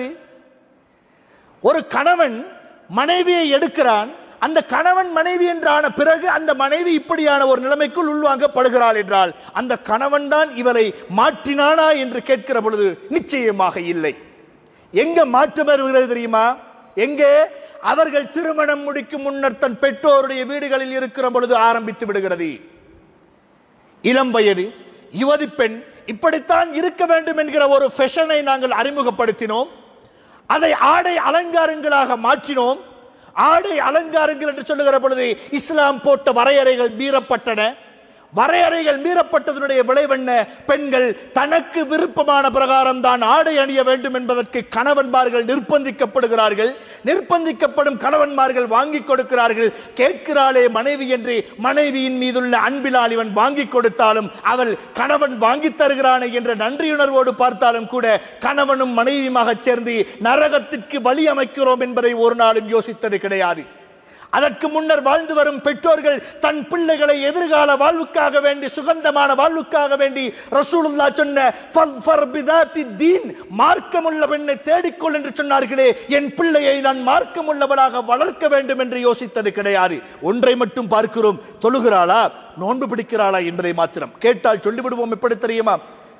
ஒரு கணவன் மனைவியை எடுக்கிறான் அந்த கணவன் மனைவி என்றான பிறகு அந்த மனைவி இப்படியான ஒரு நிலைமைக்குள் உள்வாங்கப்படுகிறாள் என்றால் அந்த கணவன் தான் இவரை மாற்றினானா என்று கேட்கிற பொழுது நிச்சயமாக இல்லை எங்க மாற்றம் வருகிறது தெரியுமா எங்கே அவர்கள் திருமணம் முடிக்கும் முன்னர் தன் பெற்றோருடைய வீடுகளில் இருக்கிற பொழுது ஆரம்பித்து விடுகிறது இளம் வயது யுவதி பெண் இப்படித்தான் இருக்க வேண்டும் என்கிற ஒரு ஃபெஷனை நாங்கள் அறிமுகப்படுத்தினோம் அதை ஆடை அலங்காரங்களாக மாற்றினோம் ஆடை அலங்காரங்கள் என்று சொல்லுகிற பொழுது இஸ்லாம் போட்ட வரையறைகள் மீறப்பட்டன வரையறைகள் மீறப்பட்டதனுடைய விளைவென்ன பெண்கள் தனக்கு விருப்பமான பிரகாரம் தான் ஆடை அணிய வேண்டும் என்பதற்கு கணவன்மார்கள் நிர்பந்திக்கப்படுகிறார்கள் நிர்பந்திக்கப்படும் கணவன்மார்கள் வாங்கி கொடுக்கிறார்கள் கேட்கிறாளே மனைவி என்று மனைவியின் மீதுள்ள அன்பினால் இவன் வாங்கி கொடுத்தாலும் அவள் கணவன் வாங்கி தருகிறானே என்ற நன்றியுணர்வோடு பார்த்தாலும் கூட கணவனும் மனைவியுமாக சேர்ந்து நரகத்திற்கு வழி அமைக்கிறோம் என்பதை ஒரு நாளும் யோசித்தது கிடையாது அதற்கு முன்னர் வாழ்ந்து வரும் பெற்றோர்கள் தன் பிள்ளைகளை எதிர்கால வாழ்வுக்காக வேண்டி சுகந்தமான வாழ்வுக்காக வேண்டி ரசூலுல்லா சொன்ன "ஃபத்ஃபர் பிதாத்தி தீன் மார்க்கமுள்ள பெண்ணை தேடிக்கொள் என்று சொன்னார்களே என் பிள்ளையை நான் மார்க்கமுள்ளவளாக வளர்க்க வேண்டும் என்று யோசித்தது கிடையாது ஒன்றை மட்டும் பார்க்கிறோம் தொழுகிறாளா நோன்பு பிடிக்கிறாளா என்பதை மாத்திரம் கேட்டால் சொல்லிவிடுவோம் எப்படி தெரியுமா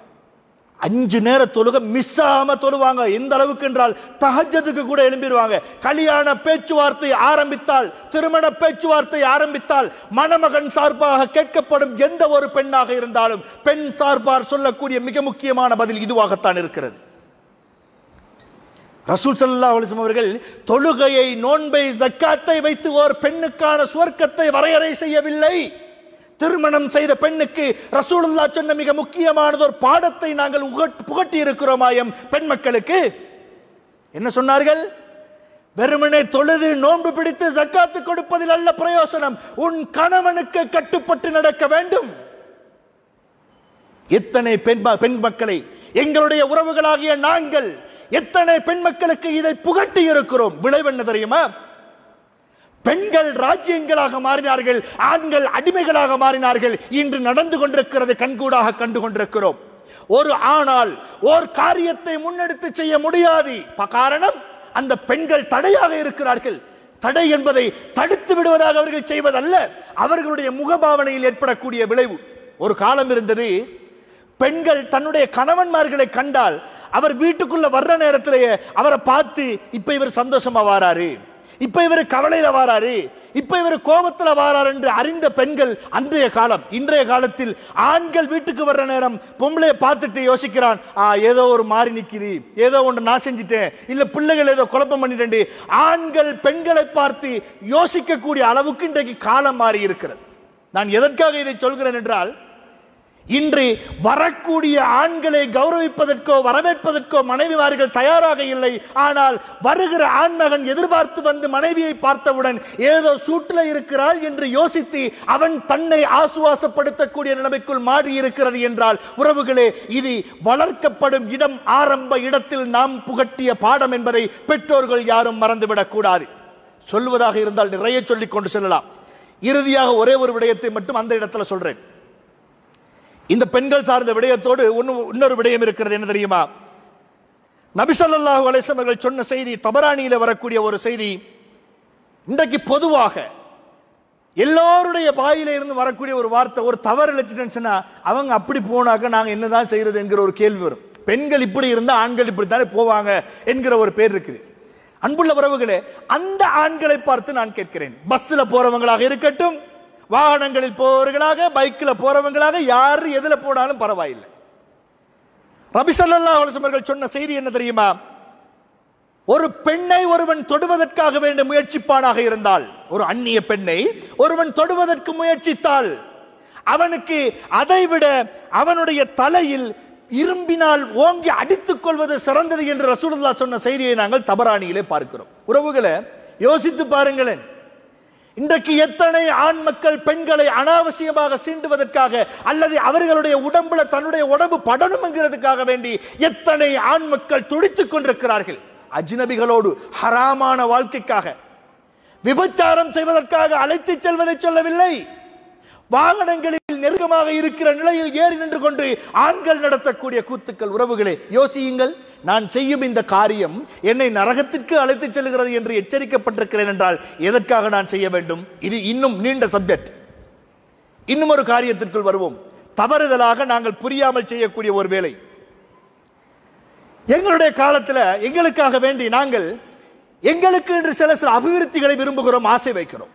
அஞ்சு நேர தொழுக மிஸ் ஆகாம தொழுவாங்க எந்த அளவுக்கு என்றால் தஹஜத்துக்கு கூட எழும்பிடுவாங்க கல்யாண பேச்சுவார்த்தை ஆரம்பித்தால் திருமண பேச்சுவார்த்தை ஆரம்பித்தால் மணமகன் சார்பாக கேட்கப்படும் எந்த ஒரு பெண்ணாக இருந்தாலும் பெண் சார்பார் சொல்லக்கூடிய மிக முக்கியமான பதில் இதுவாகத்தான் இருக்கிறது ரசூல் ஸல்லல்லாஹு அலைஹி வஸல்லம் அவர்கள் தொழுகையை நோன்பை ஜக்காத்தை வைத்து ஒரு பெண்ணுக்கான சுவர்க்கத்தை வரையறை செய்யவில்லை திருமணம் செய்த பெண்ணுக்கு ரசூலுல்லா சொன்ன மிக முக்கியமானது ஒரு பாடத்தை நாங்கள் உகட்- புகட்டி இருக்கிறோமாயம் பெண் மக்களுக்கு என்ன சொன்னார்கள் வெறுமனே தொழுது நோன்பு பிடித்து ஜக்காத்து கொடுப்பதில் அல்ல பிரயோசனம் உன் கணவனுக்கு கட்டுப்பட்டு நடக்க வேண்டும் எத்தனை பெண் ம- பெண் மக்களை எங்களுடைய உறவுகளாகிய நாங்கள் எத்தனை பெண் மக்களுக்கு இதை புகட்டி இருக்கிறோம் விளைவு என்ன தெரியுமா பெண்கள் ராஜ்யங்களாக மாறினார்கள் ஆண்கள் அடிமைகளாக மாறினார்கள் இன்று நடந்து கொண்டிருக்கிறது கண்கூடாக கண்டு கொண்டிருக்கிறோம் ஒரு ஆணால் ஓர் காரியத்தை முன்னெடுத்து செய்ய முடியாது ப- காரணம் அந்த பெண்கள் தடையாக இருக்கிறார்கள் தடை என்பதை தடுத்து விடுவதாக அவர்கள் செய்வதல்ல அவர்களுடைய முகபாவனையில் ஏற்படக்கூடிய விளைவு ஒரு காலம் இருந்தது பெண்கள் தன்னுடைய கணவன்மார்களை கண்டால் அவர் வீட்டுக்குள்ள வர்ற நேரத்திலேயே அவரை பார்த்து இப்ப இவர் சந்தோஷமா வாராரு இப்ப இவர் கவலையில வாராரு இப்ப இவர் கோபத்துல வாராரு என்று அறிந்த பெண்கள் அன்றைய காலம் இன்றைய காலத்தில் ஆண்கள் வீட்டுக்கு வர்ற நேரம் பொம்பளைய பார்த்துட்டு யோசிக்கிறான் ஆ ஏதோ ஒரு மாறி நிக்குது ஏதோ ஒன்று நான் செஞ்சிட்டேன் இல்ல பிள்ளைகள் ஏதோ குழப்பம் பண்ணிட்டேன் ஆண்கள் பெண்களை பார்த்து யோசிக்கக்கூடிய அளவுக்கு இன்றைக்கு காலம் மாறி இருக்கிறது நான் எதற்காக இதை சொல்கிறேன் என்றால் இன்று வரக்கூடிய ஆண்களை கௌரவிப்பதற்கோ வரவேற்பதற்கோ மனைவிமார்கள் தயாராக இல்லை ஆனால் வருகிற ஆண்மகன் எதிர்பார்த்து வந்து மனைவியை பார்த்தவுடன் ஏதோ சூட்டில் இருக்கிறாள் என்று யோசித்து அவன் தன்னை ஆசுவாசப்படுத்தக்கூடிய நிலைமைக்குள் மாறி இருக்கிறது என்றால் உறவுகளே இது வளர்க்கப்படும் இடம் ஆரம்ப இடத்தில் நாம் புகட்டிய பாடம் என்பதை பெற்றோர்கள் யாரும் மறந்துவிடக் கூடாது சொல்வதாக இருந்தால் நிறைய சொல்லிக் கொண்டு செல்லலாம் இறுதியாக ஒரே ஒரு விடயத்தை மட்டும் அந்த இடத்துல சொல்றேன் இந்த பெண்கள் சார்ந்த விடயத்தோடு ஒன்று இன்னொரு விடயம் இருக்கிறது என்ன தெரியுமா நபிசல்லாஹு அலிஸ்லாம் அவர்கள் சொன்ன செய்தி தபரானியில் வரக்கூடிய ஒரு செய்தி இன்றைக்கு பொதுவாக எல்லோருடைய வாயில இருந்து வரக்கூடிய ஒரு வார்த்தை ஒரு தவறு இழைச்சிட்டேன்னு அவங்க அப்படி போனாக்க நாங்கள் என்னதான் செய்யறது என்கிற ஒரு கேள்வி வரும் பெண்கள் இப்படி இருந்தால் ஆண்கள் இப்படித்தானே போவாங்க என்கிற ஒரு பேர் இருக்குது அன்புள்ள உறவுகளே அந்த ஆண்களை பார்த்து நான் கேட்கிறேன் பஸ்ல போறவங்களாக இருக்கட்டும் வாகனங்களில் போறவர்களாக பைக்கில் போறவங்களாக யார் எதுல போனாலும் பரவாயில்லை ரபிசல்லா அவர்கள் சொன்ன செய்தி என்ன தெரியுமா ஒரு பெண்ணை ஒருவன் தொடுவதற்காக வேண்ட முயற்சிப்பானாக இருந்தால் ஒரு அந்நிய பெண்ணை ஒருவன் தொடுவதற்கு முயற்சித்தால் அவனுக்கு அதைவிட அவனுடைய தலையில் இரும்பினால் ஓங்கி அடித்துக் கொள்வது சிறந்தது என்று ரசூலுல்லா சொன்ன செய்தியை நாங்கள் தபராணியிலே பார்க்கிறோம் உறவுகளை யோசித்து பாருங்களேன் இன்றைக்கு எத்தனை ஆண் மக்கள் பெண்களை அனாவசியமாக சீண்டுவதற்காக அல்லது அவர்களுடைய உடம்புல தன்னுடைய உடம்பு படணும் என்கிறதுக்காக வேண்டி எத்தனை ஆண் மக்கள் துடித்துக் கொண்டிருக்கிறார்கள் அஜ்னபிகளோடு ஹராமான வாழ்க்கைக்காக விபச்சாரம் செய்வதற்காக அழைத்து செல்வதை சொல்லவில்லை வாகனங்களில் நெருக்கமாக இருக்கிற நிலையில் ஏறி நின்று கொண்டு ஆண்கள் நடத்தக்கூடிய கூத்துக்கள் உறவுகளே யோசியுங்கள் நான் செய்யும் இந்த காரியம் என்னை நரகத்திற்கு அழைத்து செல்கிறது என்று எச்சரிக்கப்பட்டிருக்கிறேன் என்றால் எதற்காக நான் செய்ய வேண்டும் இது இன்னும் நீண்ட சப்ஜெக்ட் இன்னும் ஒரு காரியத்திற்குள் வருவோம் தவறுதலாக நாங்கள் புரியாமல் செய்யக்கூடிய ஒரு வேலை எங்களுடைய காலத்தில் எங்களுக்காக வேண்டி நாங்கள் எங்களுக்கு என்று சில சில அபிவிருத்திகளை விரும்புகிறோம் ஆசை வைக்கிறோம்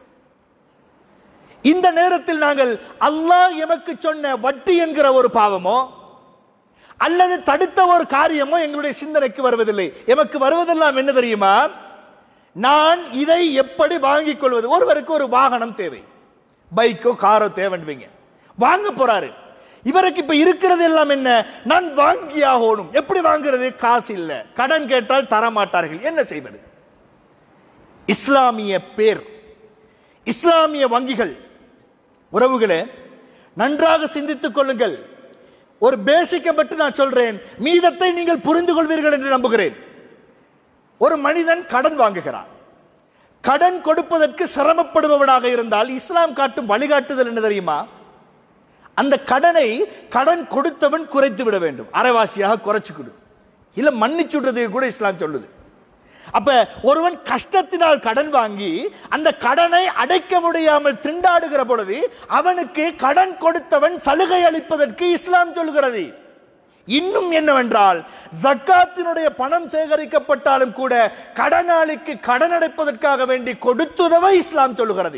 இந்த நேரத்தில் நாங்கள் அல்லாஹ் எமக்கு சொன்ன வட்டி என்கிற ஒரு பாவமோ அல்லது தடுத்த ஒரு காரியமோ எங்களுடைய சிந்தனைக்கு வருவதில்லை எமக்கு வருவதெல்லாம் என்ன தெரியுமா நான் இதை எப்படி வாங்கிக் கொள்வது ஒருவருக்கு ஒரு வாகனம் தேவை பைக்கோ காரோ தேவைன்னுவீங்க வாங்க போறாரு இவருக்கு இப்ப இருக்கிறது எல்லாம் என்ன நான் வாங்கி ஆகணும் எப்படி வாங்குறது காசு இல்ல கடன் கேட்டால் தர மாட்டார்கள் என்ன செய்வது இஸ்லாமிய பேர் இஸ்லாமிய வங்கிகள் உறவுகளே நன்றாக சிந்தித்துக் கொள்ளுங்கள் ஒரு பேசிக்கை பற்றி நான் சொல்றேன் மீதத்தை நீங்கள் புரிந்து கொள்வீர்கள் என்று நம்புகிறேன் ஒரு மனிதன் கடன் வாங்குகிறான் கடன் கொடுப்பதற்கு சிரமப்படுபவனாக இருந்தால் இஸ்லாம் காட்டும் வழிகாட்டுதல் என்ன தெரியுமா அந்த கடனை கடன் கொடுத்தவன் குறைத்து விட வேண்டும் அரைவாசியாக குறைச்சு கொடு இல்ல மன்னிச்சுடுறது கூட இஸ்லாம் சொல்லுது அப்ப ஒருவன் கஷ்டத்தினால் கடன் வாங்கி அந்த கடனை அடைக்க முடியாமல் திண்டாடுகிற பொழுது அவனுக்கு கடன் கொடுத்தவன் சலுகை அளிப்பதற்கு இஸ்லாம் சொல்கிறது இன்னும் என்னவென்றால் ஜக்காத்தினுடைய பணம் சேகரிக்கப்பட்டாலும் கூட கடனாளிக்கு கடன் அடைப்பதற்காக வேண்டி கொடுத்துதவ இஸ்லாம் சொல்லுகிறது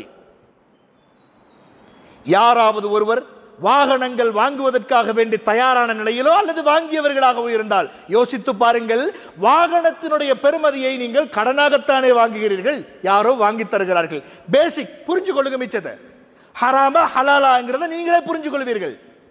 யாராவது ஒருவர் வாகனங்கள் வாங்குவதற்காக வேண்டி தயாரான நிலையிலோ அல்லது வாங்கியவர்களாகவோ இருந்தால் யோசித்து பாருங்கள் வாகனத்தினுடைய பெருமதியை நீங்கள் கடனாகத்தானே வாங்குகிறீர்கள் யாரோ வாங்கி தருகிறார்கள் பேசிக் புரிஞ்சு கொள்ளுங்க மிச்சத்தை ஹராமா ஹலாலாங்கிறத நீங்களே புரிஞ்சு கொள்வீர்கள்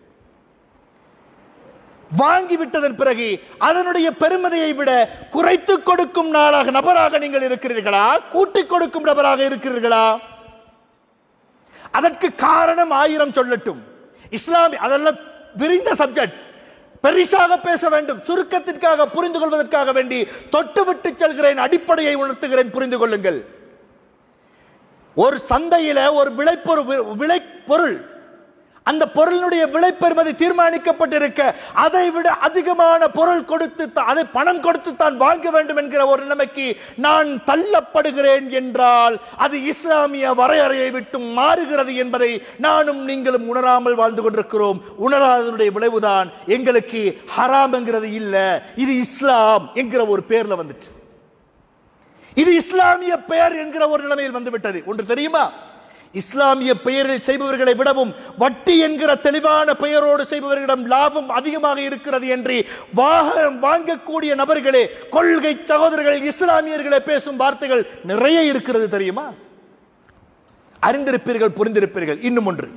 வாங்கி விட்டதன் பிறகு அதனுடைய பெருமதியை விட குறைத்து கொடுக்கும் நாளாக நபராக நீங்கள் இருக்கிறீர்களா கூட்டிக் கொடுக்கும் நபராக இருக்கிறீர்களா அதற்கு காரணம் ஆயிரம் சொல்லட்டும் இஸ்லாமி அதெல்லாம் விரிந்த சப்ஜெக்ட் பெரிசாக பேச வேண்டும் சுருக்கத்திற்காக புரிந்து கொள்வதற்காக வேண்டி தொட்டு விட்டு செல்கிறேன் அடிப்படையை உணர்த்துகிறேன் புரிந்து கொள்ளுங்கள் ஒரு சந்தையில ஒரு விளைப்பொருள் விளை பொருள் அந்த பொருளினுடைய விலை பெறுமதி தீர்மானிக்கப்பட்டிருக்க அதை விட அதிகமான பொருள் கொடுத்து அதை பணம் கொடுத்து தான் வாங்க வேண்டும் என்கிற ஒரு நிலைமைக்கு நான் தள்ளப்படுகிறேன் என்றால் அது இஸ்லாமிய வரையறையை விட்டு மாறுகிறது என்பதை நானும் நீங்களும் உணராமல் வாழ்ந்து கொண்டிருக்கிறோம் உணராதனுடைய விளைவுதான் எங்களுக்கு ஹராம் என்கிறது இல்ல இது இஸ்லாம் என்கிற ஒரு பேர்ல வந்துட்டு இது இஸ்லாமிய பெயர் என்கிற ஒரு நிலைமையில் வந்துவிட்டது ஒன்று தெரியுமா இஸ்லாமிய பெயரில் செய்பவர்களை விடவும் வட்டி என்கிற தெளிவான பெயரோடு செய்பவர்களிடம் லாபம் அதிகமாக இருக்கிறது என்று வாகனம் வாங்கக்கூடிய நபர்களே கொள்கை சகோதரர்கள் இஸ்லாமியர்களை பேசும் வார்த்தைகள் நிறைய இருக்கிறது தெரியுமா அறிந்திருப்பீர்கள் புரிந்திருப்பீர்கள் இன்னும் ஒன்று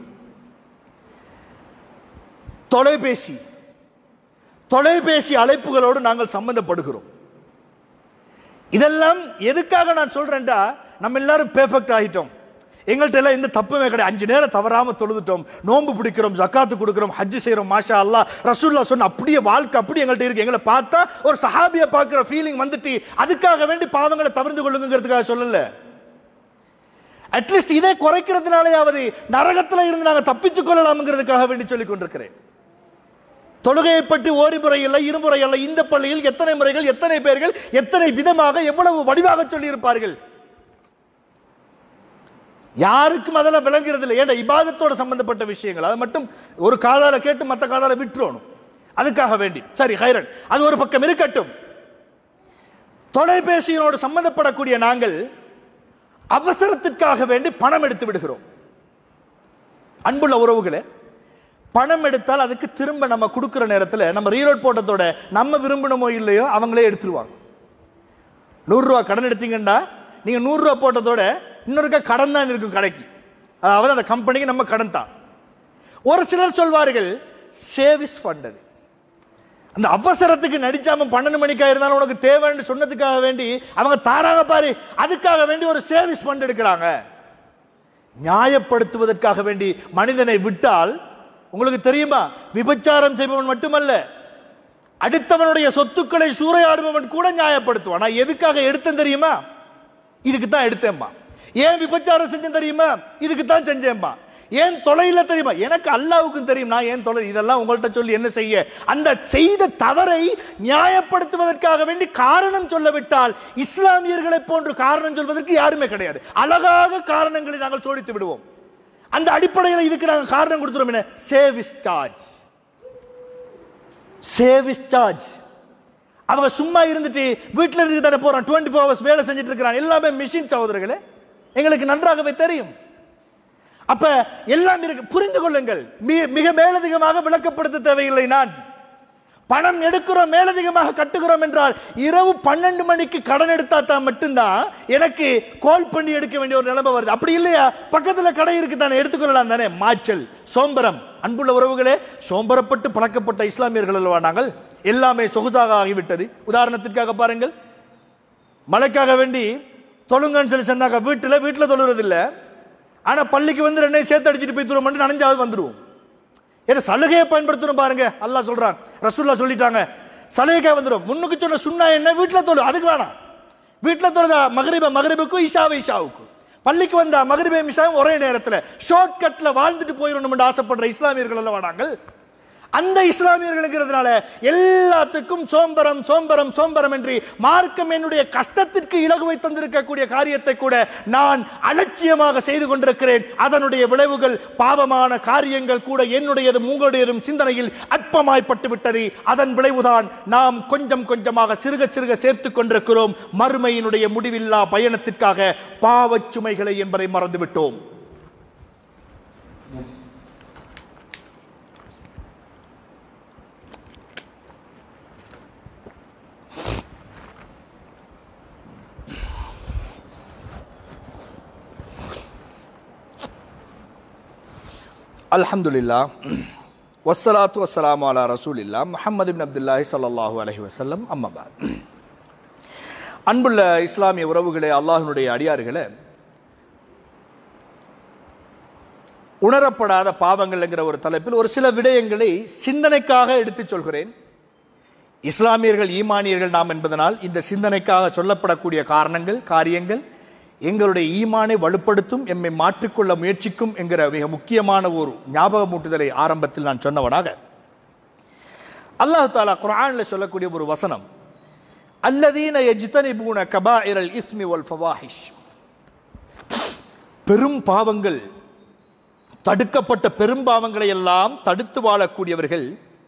தொலைபேசி தொலைபேசி அழைப்புகளோடு நாங்கள் சம்பந்தப்படுகிறோம் இதெல்லாம் எதுக்காக நான் சொல்றேன்டா நம்ம எல்லாரும் பெர்ஃபெக்ட் ஆகிட்டோம் எங்கள்கிட்ட எல்லாம் எந்த தப்புமே கிடையாது அஞ்சு நேரம் தவறாம தொழுதுட்டோம் நோன்பு பிடிக்கிறோம் ஜக்காத்து கொடுக்கிறோம் ஹஜ் செய்கிறோம் மாஷா அல்லா ரசூல்லா சொன்ன அப்படியே வாழ்க்கை அப்படி எங்கள்கிட்ட இருக்கு எங்களை பார்த்தா ஒரு சஹாபியை பார்க்குற ஃபீலிங் வந்துட்டு அதுக்காக வேண்டி பாவங்களை தவிர்த்து கொள்ளுங்கிறதுக்காக சொல்லல அட்லீஸ்ட் இதை குறைக்கிறதுனாலேயாவது நரகத்தில் இருந்து நாங்கள் தப்பித்துக் கொள்ளலாம்ங்கிறதுக்காக வேண்டி சொல்லிக் கொண்டிருக்கிறேன் தொழுகையை பற்றி ஒரு முறை அல்ல இருமுறை அல்ல இந்த பள்ளியில் எத்தனை முறைகள் எத்தனை பேர்கள் எத்தனை விதமாக எவ்வளவு வடிவாக சொல்லி இருப்பார்கள் யாருக்கும் அதெல்லாம் விளங்குறது இல்லை ஏன்னா இபாதத்தோட சம்பந்தப்பட்ட விஷயங்கள் அதை மட்டும் ஒரு காதால கேட்டு மற்ற காதால விட்டுறணும் அதுக்காக வேண்டி சரி ஹைரன் அது ஒரு பக்கம் இருக்கட்டும் தொலைபேசியோடு சம்பந்தப்படக்கூடிய நாங்கள் அவசரத்திற்காக வேண்டி பணம் எடுத்து விடுகிறோம் அன்புள்ள உறவுகளே பணம் எடுத்தால் அதுக்கு திரும்ப நம்ம கொடுக்குற நேரத்தில் நம்ம ரீலோட் போட்டதோட நம்ம விரும்பினமோ இல்லையோ அவங்களே எடுத்துருவாங்க நூறுரூவா கடன் எடுத்தீங்கன்னா நீங்கள் நூறுரூவா போட்டதோட இன்னொருக்கா கடன் தான் இருக்கும் கடைக்கு அதாவது அந்த கம்பெனிக்கு நம்ம கடன் தான் ஒரு சிலர் சொல்வார்கள் சேவிஸ் ஃபண்ட் அது அந்த அவசரத்துக்கு நடிச்சாம பன்னெண்டு மணிக்கா இருந்தாலும் உனக்கு தேவைன்னு சொன்னதுக்காக வேண்டி அவங்க தாராங்க பாரு அதுக்காக வேண்டி ஒரு சேவிஸ் ஃபண்ட் எடுக்கிறாங்க நியாயப்படுத்துவதற்காக வேண்டி மனிதனை விட்டால் உங்களுக்கு தெரியுமா விபச்சாரம் செய்பவன் மட்டுமல்ல அடுத்தவனுடைய சொத்துக்களை சூறையாடுபவன் கூட நியாயப்படுத்துவான் நான் எதுக்காக எடுத்தேன் தெரியுமா இதுக்கு தான் எடுத்தேன்பா ஏன் விபச்சாரம் செஞ்சேன் தெரியுமா இதுக்கு தான் செஞ்சேன்பா ஏன் தொலைல தெரியுமா எனக்கு அல்லாவுக்கும் தெரியும் நான் ஏன் தொலை இதெல்லாம் உங்கள்கிட்ட சொல்லி என்ன செய்ய அந்த செய்த தவறை நியாயப்படுத்துவதற்காக வேண்டி காரணம் சொல்ல விட்டால் இஸ்லாமியர்களை போன்று காரணம் சொல்வதற்கு யாருமே கிடையாது அழகாக காரணங்களை நாங்கள் சோடித்து விடுவோம் அந்த அடிப்படையில் இதுக்கு நாங்கள் காரணம் கொடுத்துறோம் என்ன சேவிஸ் சார்ஜ் சேவிஸ் சார்ஜ் அவங்க சும்மா இருந்துட்டு வீட்டில் இருந்து தானே போறான் டுவெண்ட்டி ஃபோர் ஹவர்ஸ் வேலை செஞ்சுட்டு இருக்கிறான் எல்லாமே மிஷின் சகோதரர்களே எங்களுக்கு நன்றாகவே தெரியும் அப்ப எல்லாம் இருக்கு புரிந்து கொள்ளுங்கள் மி- மிக மேலதிகமாக விளக்கப்படுத்த தேவையில்லை நான் பணம் எடுக்கிறோம் மேலதிகமாக கட்டுகிறோம் என்றால் இரவு பன்னெண்டு மணிக்கு கடன் எடுத்தா தான் மட்டும்தான் எனக்கு கால் பண்ணி எடுக்க வேண்டிய ஒரு நிலைமை வருது அப்படி இல்லையா பக்கத்துல கடை இருக்கு தானே எடுத்துக்கொள்ளலாம் தானே மாச்சல் சோம்பரம் அன்புள்ள உறவுகளே சோம்பரப்பட்டு பழக்கப்பட்ட இஸ்லாமியர்கள் அல்லவா நாங்கள் எல்லாமே சொகுசாக ஆகிவிட்டது உதாரணத்திற்காக பாருங்கள் மழைக்காக வேண்டி தொழுங்கன்னு சொல்லி சொன்னாங்க வீட்டில் வீட்டில் தொழுறது இல்லை ஆனால் பள்ளிக்கு வந்து ரெண்டையும் சேர்த்து அடிச்சுட்டு போய் தூரம் நனைஞ்சாவது வந்துடுவோம் ஏன்னா சலுகையை பயன்படுத்தணும் பாருங்க அல்லாஹ் சொல்றான் ரசூல்லா சொல்லிட்டாங்க சலுகைக்காக வந்துடும் முன்னுக்கு சொன்ன சுண்ணா என்ன வீட்டில் தொழு அதுக்கு வேணாம் வீட்டில் தொழுதா மகரிப மகரிபுக்கும் இஷாவை இஷாவுக்கும் பள்ளிக்கு வந்தா மகரிப இஷாவும் ஒரே நேரத்தில் ஷார்ட் கட்ல வாழ்ந்துட்டு போயிடணும் ஆசைப்படுற இஸ்லாமியர்கள் அல்லவா நாங்கள் அந்த இஸ்லாமியர்களுங்கிறதுனால எல்லாத்துக்கும் சோம்பரம் சோம்பரம் சோம்பரம் என்று மார்க்கம் என்னுடைய கஷ்டத்திற்கு இலகுவை தந்திருக்கக்கூடிய காரியத்தை கூட நான் அலட்சியமாக செய்து கொண்டிருக்கிறேன் அதனுடைய விளைவுகள் பாவமான காரியங்கள் கூட என்னுடையதும் உங்களுடையதும் சிந்தனையில் அற்பமாய்ப்பட்டு விட்டது அதன் விளைவுதான் நாம் கொஞ்சம் கொஞ்சமாக சிறுக சிறுக சேர்த்து கொண்டிருக்கிறோம் மறுமையினுடைய முடிவில்லா பயணத்திற்காக பாவச் சுமைகளை என்பதை மறந்துவிட்டோம் அல்ஹம்துலில்லா வஸ்ஸலாத்து வஸ்ஸலாமு அலா ரசூலில்லா முஹம்மது பின் அப்துல்லாஹி ஸல்லல்லாஹு அலைஹி வஸல்லம் அம்மபாத் அன்புள்ள இஸ்லாமிய உறவுகளே அல்லாஹ்வினுடைய அடியார்களே உணரப்படாத பாவங்கள் என்கிற ஒரு தலைப்பில் ஒரு சில விடயங்களை சிந்தனைக்காக எடுத்துச் சொல்கிறேன் இஸ்லாமியர்கள் ஈமானியர்கள் நாம் என்பதனால் இந்த சிந்தனைக்காக சொல்லப்படக்கூடிய காரணங்கள் காரியங்கள் எங்களுடைய ஈமானை வலுப்படுத்தும் எம்மை மாற்றிக்கொள்ள முயற்சிக்கும் என்கிற மிக முக்கியமான ஒரு ஞாபகமூட்டுதலை ஆரம்பத்தில் நான் சொன்னவனாக அல்லாஹ் தாலா குர்ஆன்ல சொல்லக்கூடிய ஒரு வசனம் அல்லதீன யஜ்தனிபூன கபாயிரல் இஸ்மி வல் ஃபவாஹிஷ் பெரும் பாவங்கள் தடுக்கப்பட்ட பெரும் பாவங்களை எல்லாம் தடுத்து வாழக்கூடியவர்கள்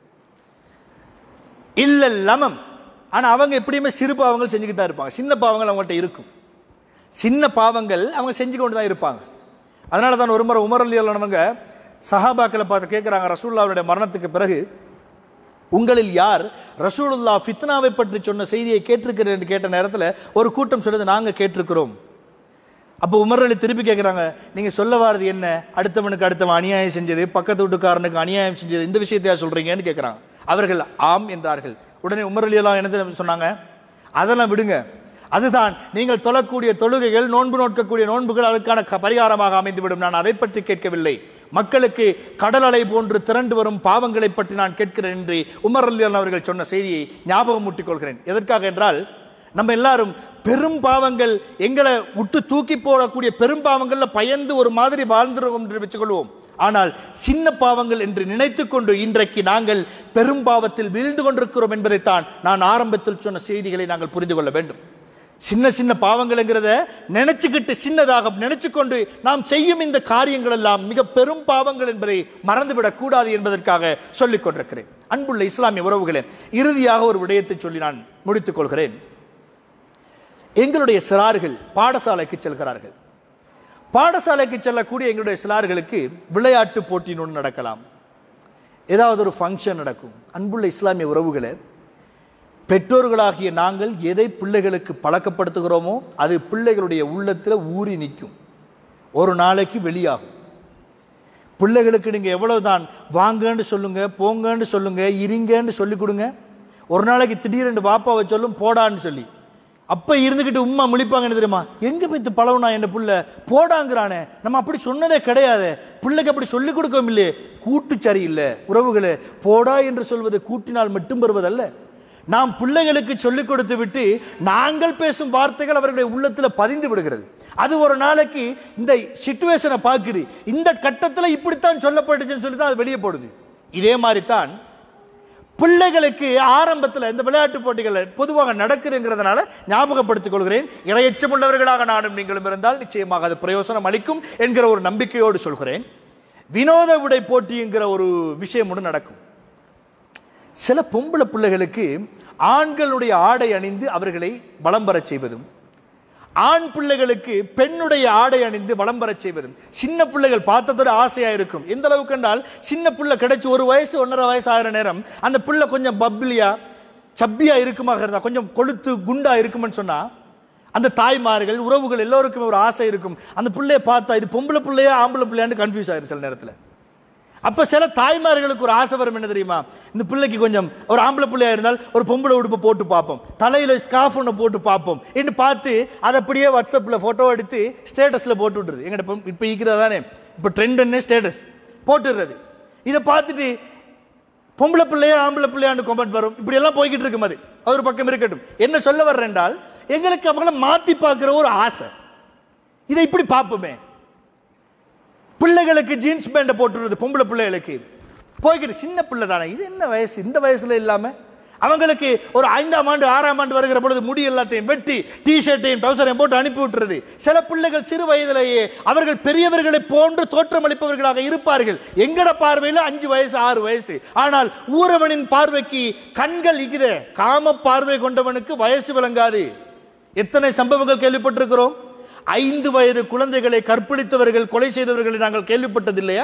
இல்ல லமம் ஆனா அவங்க எப்படியுமே சிறு பாவங்கள் செஞ்சுக்கிட்டு தான் இருப்பாங்க சின்ன பாவங்கள் அவங்கள்ட்ட இருக்கும் சின்ன பாவங்கள் அவங்க செஞ்சு கொண்டு தான் இருப்பாங்க அதனால தான் ஒரு முறை உமர் அலியல்லானவங்க சஹாபாக்களை பார்த்து கேட்குறாங்க ரசூல்லாவுடைய மரணத்துக்கு பிறகு உங்களில் யார் ரசூலுல்லா ஃபித்னாவை பற்றி சொன்ன செய்தியை கேட்டிருக்கிறேன் என்று கேட்ட நேரத்தில் ஒரு கூட்டம் சொல்லுது நாங்கள் கேட்டிருக்கிறோம் அப்போ உமர் அலி திருப்பி கேட்குறாங்க நீங்கள் சொல்ல வாரது என்ன அடுத்தவனுக்கு அடுத்தவன் அநியாயம் செஞ்சது பக்கத்து வீட்டுக்காரனுக்கு அநியாயம் செஞ்சது இந்த விஷயத்தையா சொல்கிறீங்கன்னு கேட்குறாங்க அவர்கள் ஆம் என்றார்கள் உடனே உமர் அலி எல்லாம் என்ன தெரியுமா சொன்னாங்க அதெல்லாம் விடுங்க அதுதான் நீங்கள் தொழக்கூடிய தொழுகைகள் நோன்பு நோக்கக்கூடிய நோன்புகள் அதுக்கான க- பரிகாரமாக அமைந்துவிடும் நான் அதை பற்றி கேட்கவில்லை மக்களுக்கு கடல் அலை போன்று திரண்டு வரும் பாவங்களை பற்றி நான் கேட்கிறேன் என்று உமர் அலி அவர்கள் சொன்ன செய்தியை ஞாபகம் மூட்டிக் கொள்கிறேன் எதற்காக என்றால் நம்ம எல்லாரும் பெரும் பாவங்கள் எங்களை விட்டு தூக்கி போடக்கூடிய பெரும் பாவங்கள்ல பயந்து ஒரு மாதிரி வாழ்ந்துருவோம் என்று வச்சுக்கொள்வோம் ஆனால் சின்ன பாவங்கள் என்று நினைத்துக்கொண்டு இன்றைக்கு நாங்கள் பெரும் பாவத்தில் வீழ்ந்து கொண்டிருக்கிறோம் என்பதைத்தான் நான் ஆரம்பத்தில் சொன்ன செய்திகளை நாங்கள் புரிந்து கொள்ள வேண்டும் சின்ன சின்ன பாவங்கள்ங்கிறத நினைச்சுக்கிட்டு சின்னதாக நினைச்சுக்கொண்டு நாம் செய்யும் இந்த காரியங்கள் எல்லாம் மிக பெரும் பாவங்கள் என்பதை மறந்துவிடக் கூடாது என்பதற்காக சொல்லிக் கொண்டிருக்கிறேன் அன்புள்ள இஸ்லாமிய உறவுகளே இறுதியாக ஒரு விடயத்தை சொல்லி நான் முடித்துக் கொள்கிறேன் எங்களுடைய சிறார்கள் பாடசாலைக்கு செல்கிறார்கள் பாடசாலைக்கு செல்லக்கூடிய எங்களுடைய சிறார்களுக்கு விளையாட்டு போட்டின்னு ஒன்று நடக்கலாம் ஏதாவது ஒரு ஃபங்க்ஷன் நடக்கும் அன்புள்ள இஸ்லாமிய உறவுகளே பெற்றோர்களாகிய நாங்கள் எதை பிள்ளைகளுக்கு பழக்கப்படுத்துகிறோமோ அது பிள்ளைகளுடைய உள்ளத்தில் ஊறி நிற்கும் ஒரு நாளைக்கு வெளியாகும் பிள்ளைகளுக்கு நீங்கள் எவ்வளவுதான் வாங்கன்னு சொல்லுங்க போங்கன்னு சொல்லுங்க இருங்கன்னு சொல்லி கொடுங்க ஒரு நாளைக்கு திடீரென்று பாப்பாவை சொல்லும் போடான்னு சொல்லி அப்ப இருந்துக்கிட்டு உம்மா முழிப்பாங்கன்னு தெரியுமா எங்க போய்த்து பழகுனா என் புள்ள போடாங்கிறானே நம்ம அப்படி சொன்னதே கிடையாது பிள்ளைக்கு அப்படி சொல்லிக் கொடுக்கவும் இல்லையே கூட்டு சரியில்லை உறவுகளே போடா என்று சொல்வது கூட்டினால் மட்டும் வருவதல்ல நாம் பிள்ளைகளுக்கு சொல்லிக் கொடுத்து விட்டு நாங்கள் பேசும் வார்த்தைகள் அவர்களுடைய உள்ளத்தில் பதிந்து விடுகிறது அது ஒரு நாளைக்கு இந்த சிச்சுவேஷனை பார்க்குது இந்த கட்டத்தில் இப்படித்தான் சொல்லப்பட்டுச்சுன்னு சொல்லி தான் அது வெளியே போடுது இதே மாதிரி தான் பிள்ளைகளுக்கு ஆரம்பத்தில் இந்த விளையாட்டு போட்டிகள் பொதுவாக நடக்குதுங்கிறதுனால ஞாபகப்படுத்திக் கொள்கிறேன் இரையச்சமுள்ளவர்களாக நானும் நீங்களும் இருந்தால் நிச்சயமாக அது பிரயோசனம் அளிக்கும் என்கிற ஒரு நம்பிக்கையோடு சொல்கிறேன் வினோத விடை போட்டிங்கிற ஒரு விஷயம் ஒன்று நடக்கும் சில பொம்பளை பிள்ளைகளுக்கு ஆண்களுடைய ஆடை அணிந்து அவர்களை வலம் பெறச் செய்வதும் ஆண் பிள்ளைகளுக்கு பெண்ணுடைய ஆடை அணிந்து வலம் பெறச் செய்வதும் சின்ன பிள்ளைகள் பார்த்ததோட ஆசையா இருக்கும் எந்த அளவுக்கு என்றால் சின்ன பிள்ளை கிடைச்சி ஒரு வயசு ஒன்றரை வயசு ஆகிற நேரம் அந்த பிள்ளை கொஞ்சம் பப்ளியா சப்பியா இருக்குமாக இருந்தா கொஞ்சம் கொழுத்து குண்டா இருக்கும்னு சொன்னா அந்த தாய்மார்கள் உறவுகள் எல்லோருக்குமே ஒரு ஆசை இருக்கும் அந்த பிள்ளைய பார்த்தா இது பொம்பளை பிள்ளையா ஆம்பளை பிள்ளையான்னு கன்ஃபியூஸ் ஆயிரு சில நேரத்தில் அப்ப சில தாய்மார்களுக்கு ஒரு ஆசை வரும் என்ன தெரியுமா இந்த பிள்ளைக்கு கொஞ்சம் ஒரு ஆம்பளை பிள்ளையா இருந்தால் ஒரு பொம்பளை உடுப்பு போட்டு பார்ப்போம் தலையில ஸ்காஃப் ஒன்று போட்டு பார்ப்போம் என்று பார்த்து அதை அப்படியே வாட்ஸ்அப்பில் ஃபோட்டோ எடுத்து ஸ்டேட்டஸில் போட்டு விட்டுருது எங்கிட்ட இப்போ இப்போ இருக்கிறதா தானே இப்போ ட்ரெண்டுன்னு ஸ்டேட்டஸ் போட்டுடுறது இதை பார்த்துட்டு பொம்பளை பிள்ளையா ஆம்பளை பிள்ளையான்னு கொமெண்ட் வரும் இப்படி எல்லாம் போய்கிட்டு இருக்கும் அது அது ஒரு பக்கம் இருக்கட்டும் என்ன சொல்ல வர்றேன் என்றால் எங்களுக்கு அவங்கள மாத்தி பார்க்கிற ஒரு ஆசை இதை இப்படி பார்ப்போமே பிள்ளைகளுக்கு ஜீன்ஸ் பேண்டை போட்டுருது பொம்பளை பிள்ளைகளுக்கு போய்கிட்டு சின்ன பிள்ளை தானே இது என்ன வயசு இந்த வயசுல இல்லாம அவங்களுக்கு ஒரு ஐந்தாம் ஆண்டு ஆறாம் ஆண்டு வருகிற பொழுது முடி எல்லாத்தையும் வெட்டி டி ஷர்ட்டையும் டவுசரையும் போட்டு அனுப்பி விட்டுறது சில பிள்ளைகள் சிறு வயதிலேயே அவர்கள் பெரியவர்களை போன்று தோற்றமளிப்பவர்களாக இருப்பார்கள் எங்கட பார்வையில் அஞ்சு வயசு ஆறு வயசு ஆனால் ஊரவனின் பார்வைக்கு கண்கள் இகுதே காம பார்வை கொண்டவனுக்கு வயசு விளங்காது எத்தனை சம்பவங்கள் கேள்விப்பட்டிருக்கிறோம் ஐந்து வயது குழந்தைகளை கற்பழித்தவர்கள் கொலை செய்தவர்களை நாங்கள் கேள்விப்பட்டதில்லையா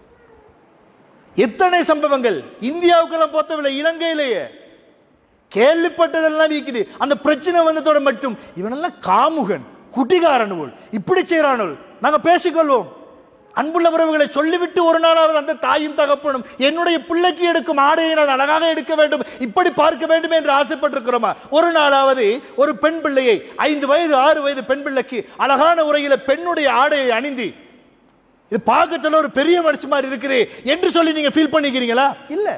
எத்தனை சம்பவங்கள் இந்தியாவுக்கெல்லாம் பொறுத்தவில்லை இலங்கையிலேயே கேள்விப்பட்டதெல்லாம் இருக்குது அந்த பிரச்சனை வந்ததோட மட்டும் இவனெல்லாம் காமுகன் குட்டிகாரனுள் இப்படி செய்கிறானுள் நாங்கள் பேசிக்கொள்வோம் அன்புள்ள உறவுகளை சொல்லிவிட்டு ஒரு நாளாவது அந்த தாயும் தகப்பனும் என்னுடைய பிள்ளைக்கு எடுக்கும் ஆடையை நான் அழகாக எடுக்க வேண்டும் இப்படி பார்க்க வேண்டும் என்று ஆசைப்பட்டிருக்கிறோமா ஒரு நாளாவது ஒரு பெண் பிள்ளையை ஐந்து வயது ஆறு வயது பெண் பிள்ளைக்கு அழகான உரையில பெண்ணுடைய ஆடையை அணிந்து இது பார்க்க சொல்ல ஒரு பெரிய மனுஷன் மாதிரி இருக்குது என்று சொல்லி நீங்க ஃபீல் பண்ணிக்கிறீங்களா இல்ல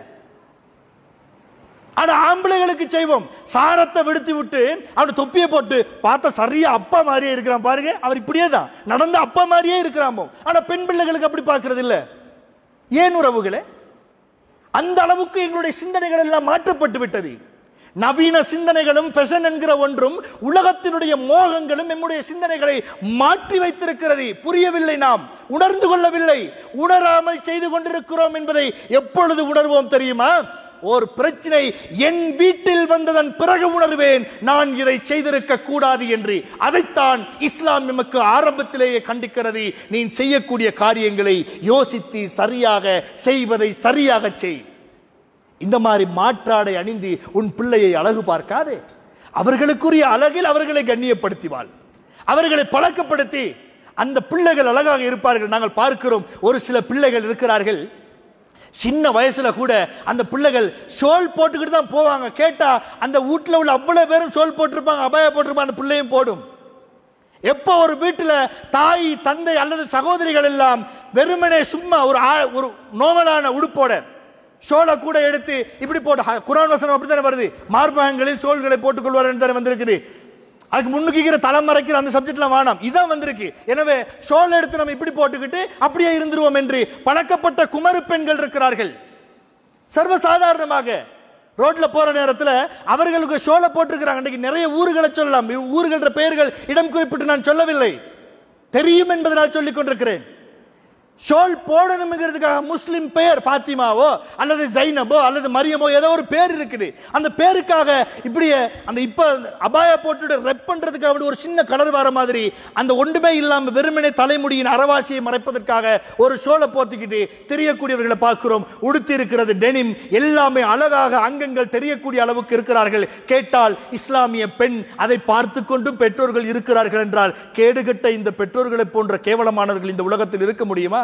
ஆனா ஆம்பளைகளுக்கு செய்வோம் சாரத்தை விடுத்து விட்டு அவன் தொப்பியை போட்டு பார்த்தா சரியா அப்பா மாதிரியே இருக்கிறான் பாருங்க அவர் இப்படியே தான் நடந்த அப்பா மாதிரியே இருக்கிறாமோ ஆனா பெண் பிள்ளைகளுக்கு அப்படி பார்க்கறது இல்ல ஏன் உறவுகளே அந்த அளவுக்கு எங்களுடைய சிந்தனைகள் எல்லாம் மாற்றப்பட்டு விட்டது நவீன சிந்தனைகளும் ஃபெஷன் என்கிற ஒன்றும் உலகத்தினுடைய மோகங்களும் நம்முடைய சிந்தனைகளை மாற்றி வைத்திருக்கிறது புரியவில்லை நாம் உணர்ந்து கொள்ளவில்லை உணராமல் செய்து கொண்டிருக்கிறோம் என்பதை எப்பொழுது உணர்வோம் தெரியுமா ஒரு பிரச்சனை என் வீட்டில் வந்ததன் பிறகு உணர்வேன் நான் இதை செய்திருக்க கூடாது என்று அதைத்தான் இஸ்லாம் நமக்கு ஆரம்பத்திலேயே கண்டிக்கிறது நீ செய்யக்கூடிய காரியங்களை யோசித்து சரியாக செய்வதை சரியாக செய் இந்த மாதிரி மாற்றாடை அணிந்து உன் பிள்ளையை அழகு பார்க்காதே அவர்களுக்குரிய அழகில் அவர்களை கண்ணியப்படுத்திவாள் அவர்களை பழக்கப்படுத்தி அந்த பிள்ளைகள் அழகாக இருப்பார்கள் நாங்கள் பார்க்கிறோம் ஒரு சில பிள்ளைகள் இருக்கிறார்கள் சின்ன வயசுல கூட அந்த பிள்ளைகள் ஷோல் போட்டுக்கிட்டு தான் போவாங்க கேட்டா அந்த வீட்டில் உள்ள அவ்வளவு பேரும் ஷோல் போட்டிருப்பாங்க அபாய போட்டிருப்பாங்க அந்த பிள்ளையும் போடும் எப்போ ஒரு வீட்டில் தாய் தந்தை அல்லது சகோதரிகள் எல்லாம் வெறுமனே சும்மா ஒரு ஆ- ஒரு நோவலான உடுப்போட ஷோலை கூட எடுத்து இப்படி போட்டு ஹ- குர்ஆன் வசனம் அப்படித்தானே வருது மார்பகங்களில் சோல்களை போட்டுக் கொள்வார் தானே வந்திருக்குது அதுக்கு முன்னுக்கிற தலைமறைக்கிற அந்த சப்ஜெக்ட்லாம் வேணாம் இதான் வந்திருக்கு எனவே ஷோல் எடுத்து நம்ம இப்படி போட்டுக்கிட்டு அப்படியே இருந்துருவோம் என்று பழக்கப்பட்ட குமரு பெண்கள் இருக்கிறார்கள் சர்வசாதாரணமாக ரோட்ல போற நேரத்தில் அவர்களுக்கு ஷோல போட்டிருக்கிறாங்க இன்னைக்கு நிறைய ஊர்களை சொல்லலாம் ஊர்கள பெயர்கள் இடம் குறிப்பிட்டு நான் சொல்லவில்லை தெரியும் என்பதனால் சொல்லிக் கொண்டிருக்கிறேன் ஷோல் போடணுங்கிறதுக்காக முஸ்லிம் பெயர் ஃபாத்திமாவோ அல்லது ஜைனபோ அல்லது மரியமோ ஏதோ ஒரு பேர் இருக்குது அந்த பேருக்காக இப்படியே அந்த இப்போ அபாயா போட்டுட்டு ரெப் பண்றதுக்காக அப்படி ஒரு சின்ன கலர் வர மாதிரி அந்த ஒன்றுமே இல்லாமல் வெறுமனே தலைமுடியின் அறவாசியை மறைப்பதற்காக ஒரு ஷோலை போத்திக்கிட்டு தெரியக்கூடியவர்களை பார்க்கிறோம் உடுத்தி இருக்கிறது டெனிம் எல்லாமே அழகாக அங்கங்கள் தெரியக்கூடிய அளவுக்கு இருக்கிறார்கள் கேட்டால் இஸ்லாமிய பெண் அதை பார்த்து கொண்டும் பெற்றோர்கள் இருக்கிறார்கள் என்றால் கேடுகட்ட இந்த பெற்றோர்களை போன்ற கேவலமானவர்கள் இந்த உலகத்தில் இருக்க முடியுமா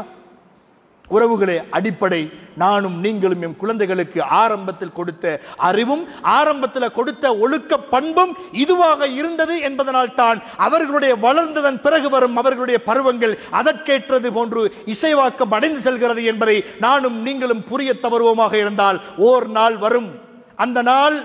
உறவுகளே அடிப்படை நானும் நீங்களும் எம் குழந்தைகளுக்கு ஆரம்பத்தில் கொடுத்த அறிவும் ஆரம்பத்தில் கொடுத்த ஒழுக்க பண்பும் இதுவாக இருந்தது என்பதனால் தான் அவர்களுடைய வளர்ந்ததன் பிறகு வரும் அவர்களுடைய பருவங்கள் அதற்கேற்றது போன்று இசைவாக்கம் அடைந்து செல்கிறது என்பதை நானும் நீங்களும் புரிய தவறுவோமாக இருந்தால் ஓர் நாள் வரும் அந்த நாள்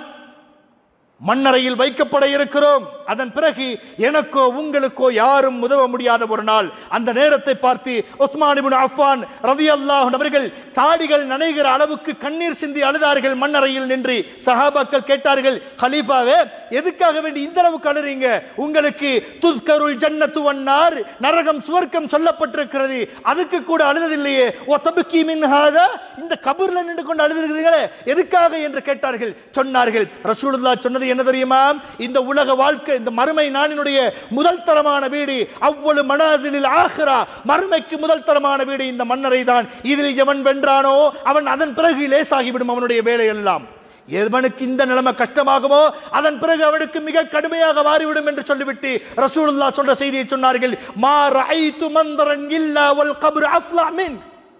மண்ணறையில் வைக்கப்பட இருக்கிறோம் அதன் பிறகு எனக்கோ உங்களுக்கோ யாரும் உதவ முடியாத ஒரு நாள் அந்த நேரத்தை பார்த்து உஸ்மான் இப்னு அஃபான் ரலியல்லாஹு அவர்கள் தாடிகள் நனைகிற அளவுக்கு கண்ணீர் சிந்தி அழுதார்கள் மண்ணறையில் நின்று சஹாபாக்கள் கேட்டார்கள் ஹலீஃபாவே எதுக்காக வேண்டி இந்த அளவுக்கு அழுறீங்க உங்களுக்கு துஸ்கருள் ஜன்னத்து வன்னார் நரகம் சுவர்க்கம் சொல்லப்பட்டிருக்கிறது அதுக்கு கூட அழுததில்லையே ஓ தபுக்கி மின் ஹாதா இந்த கபூர்ல நின்று கொண்டு அழுதுகிறீர்களே எதுக்காக என்று கேட்டார்கள் சொன்னார்கள் ரசூலுல்லாஹ் சொன்னது என்ன தெரியுமா இந்த உலக வாழ்க்கை இந்த மறுமை நாளினுடைய முதல் தரமான வீடு அவ்வளவு மனாசிலில் ஆகிறா மறுமைக்கு முதல் தரமான வீடு இந்த மன்னரை தான் இதில் எவன் வென்றானோ அவன் அதன் பிறகு லேசாகிவிடும் அவனுடைய வேலை எல்லாம் எவனுக்கு இந்த நிலைமை கஷ்டமாகுமோ அதன் பிறகு அவனுக்கு மிக கடுமையாக மாறிவிடும் என்று சொல்லிவிட்டு ரசூலுல்லாஹ் சொல்ற செய்தியை சொன்னார்கள் மா ரஐது மந்தரன் இல்லா வல் கப்ர் அஃப்லா மின்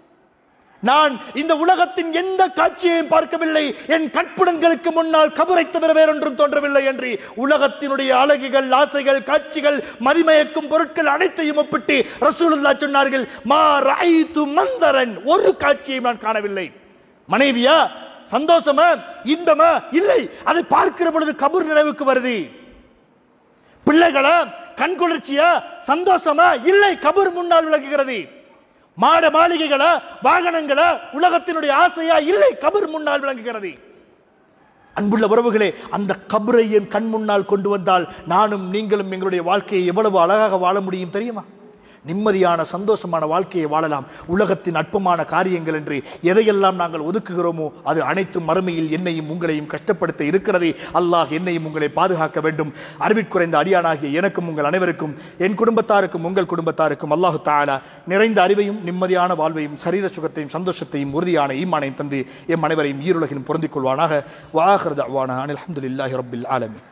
நான் இந்த உலகத்தின் எந்த காட்சியையும் பார்க்கவில்லை என் கற்புடங்களுக்கு முன்னால் கபரை தவிர வேறொன்றும் தோன்றவில்லை என்று உலகத்தினுடைய அழகுகள் ஆசைகள் காட்சிகள் மதிமயக்கும் பொருட்கள் அனைத்தையும் ஒப்பிட்டு ரசூலுல்லா சொன்னார்கள் மா ரஐது மந்தரன் ஒரு காட்சியை நான் காணவில்லை மனைவியா சந்தோஷமா இன்பமா இல்லை அதை பார்க்கிற பொழுது கபூர் நினைவுக்கு வருது பிள்ளைகளா கண்குளிர்ச்சியா சந்தோஷமா இல்லை கபூர் முன்னால் விளக்குகிறது மாட மாளிகைகளா வாகனங்களா உலகத்தினுடைய ஆசையா இல்லை கபர் முன்னால் விளங்குகிறது அன்புள்ள உறவுகளே அந்த கபரை என் கண் முன்னால் கொண்டு வந்தால் நானும் நீங்களும் எங்களுடைய வாழ்க்கையை எவ்வளவு அழகாக வாழ முடியும் தெரியுமா நிம்மதியான சந்தோஷமான வாழ்க்கையை வாழலாம் உலகத்தின் அற்பமான காரியங்கள் என்று எதையெல்லாம் நாங்கள் ஒதுக்குகிறோமோ அது அனைத்தும் மறுமையில் என்னையும் உங்களையும் கஷ்டப்படுத்த இருக்கிறது அல்லாஹ் என்னையும் உங்களை பாதுகாக்க வேண்டும் அறிவிற்குறைந்த அடியானாகிய எனக்கும் உங்கள் அனைவருக்கும் என் குடும்பத்தாருக்கும் உங்கள் குடும்பத்தாருக்கும் அல்லாஹு தாலா நிறைந்த அறிவையும் நிம்மதியான வாழ்வையும் சரீர சுகத்தையும் சந்தோஷத்தையும் உறுதியான ஈமானையும் தந்து எம் அனைவரையும் ஈருலகிலும் பொருந்திக் கொள்வானாக வாஹர் தவானா அனில் அஹமதுல்லாஹி ரபில் ஆலமி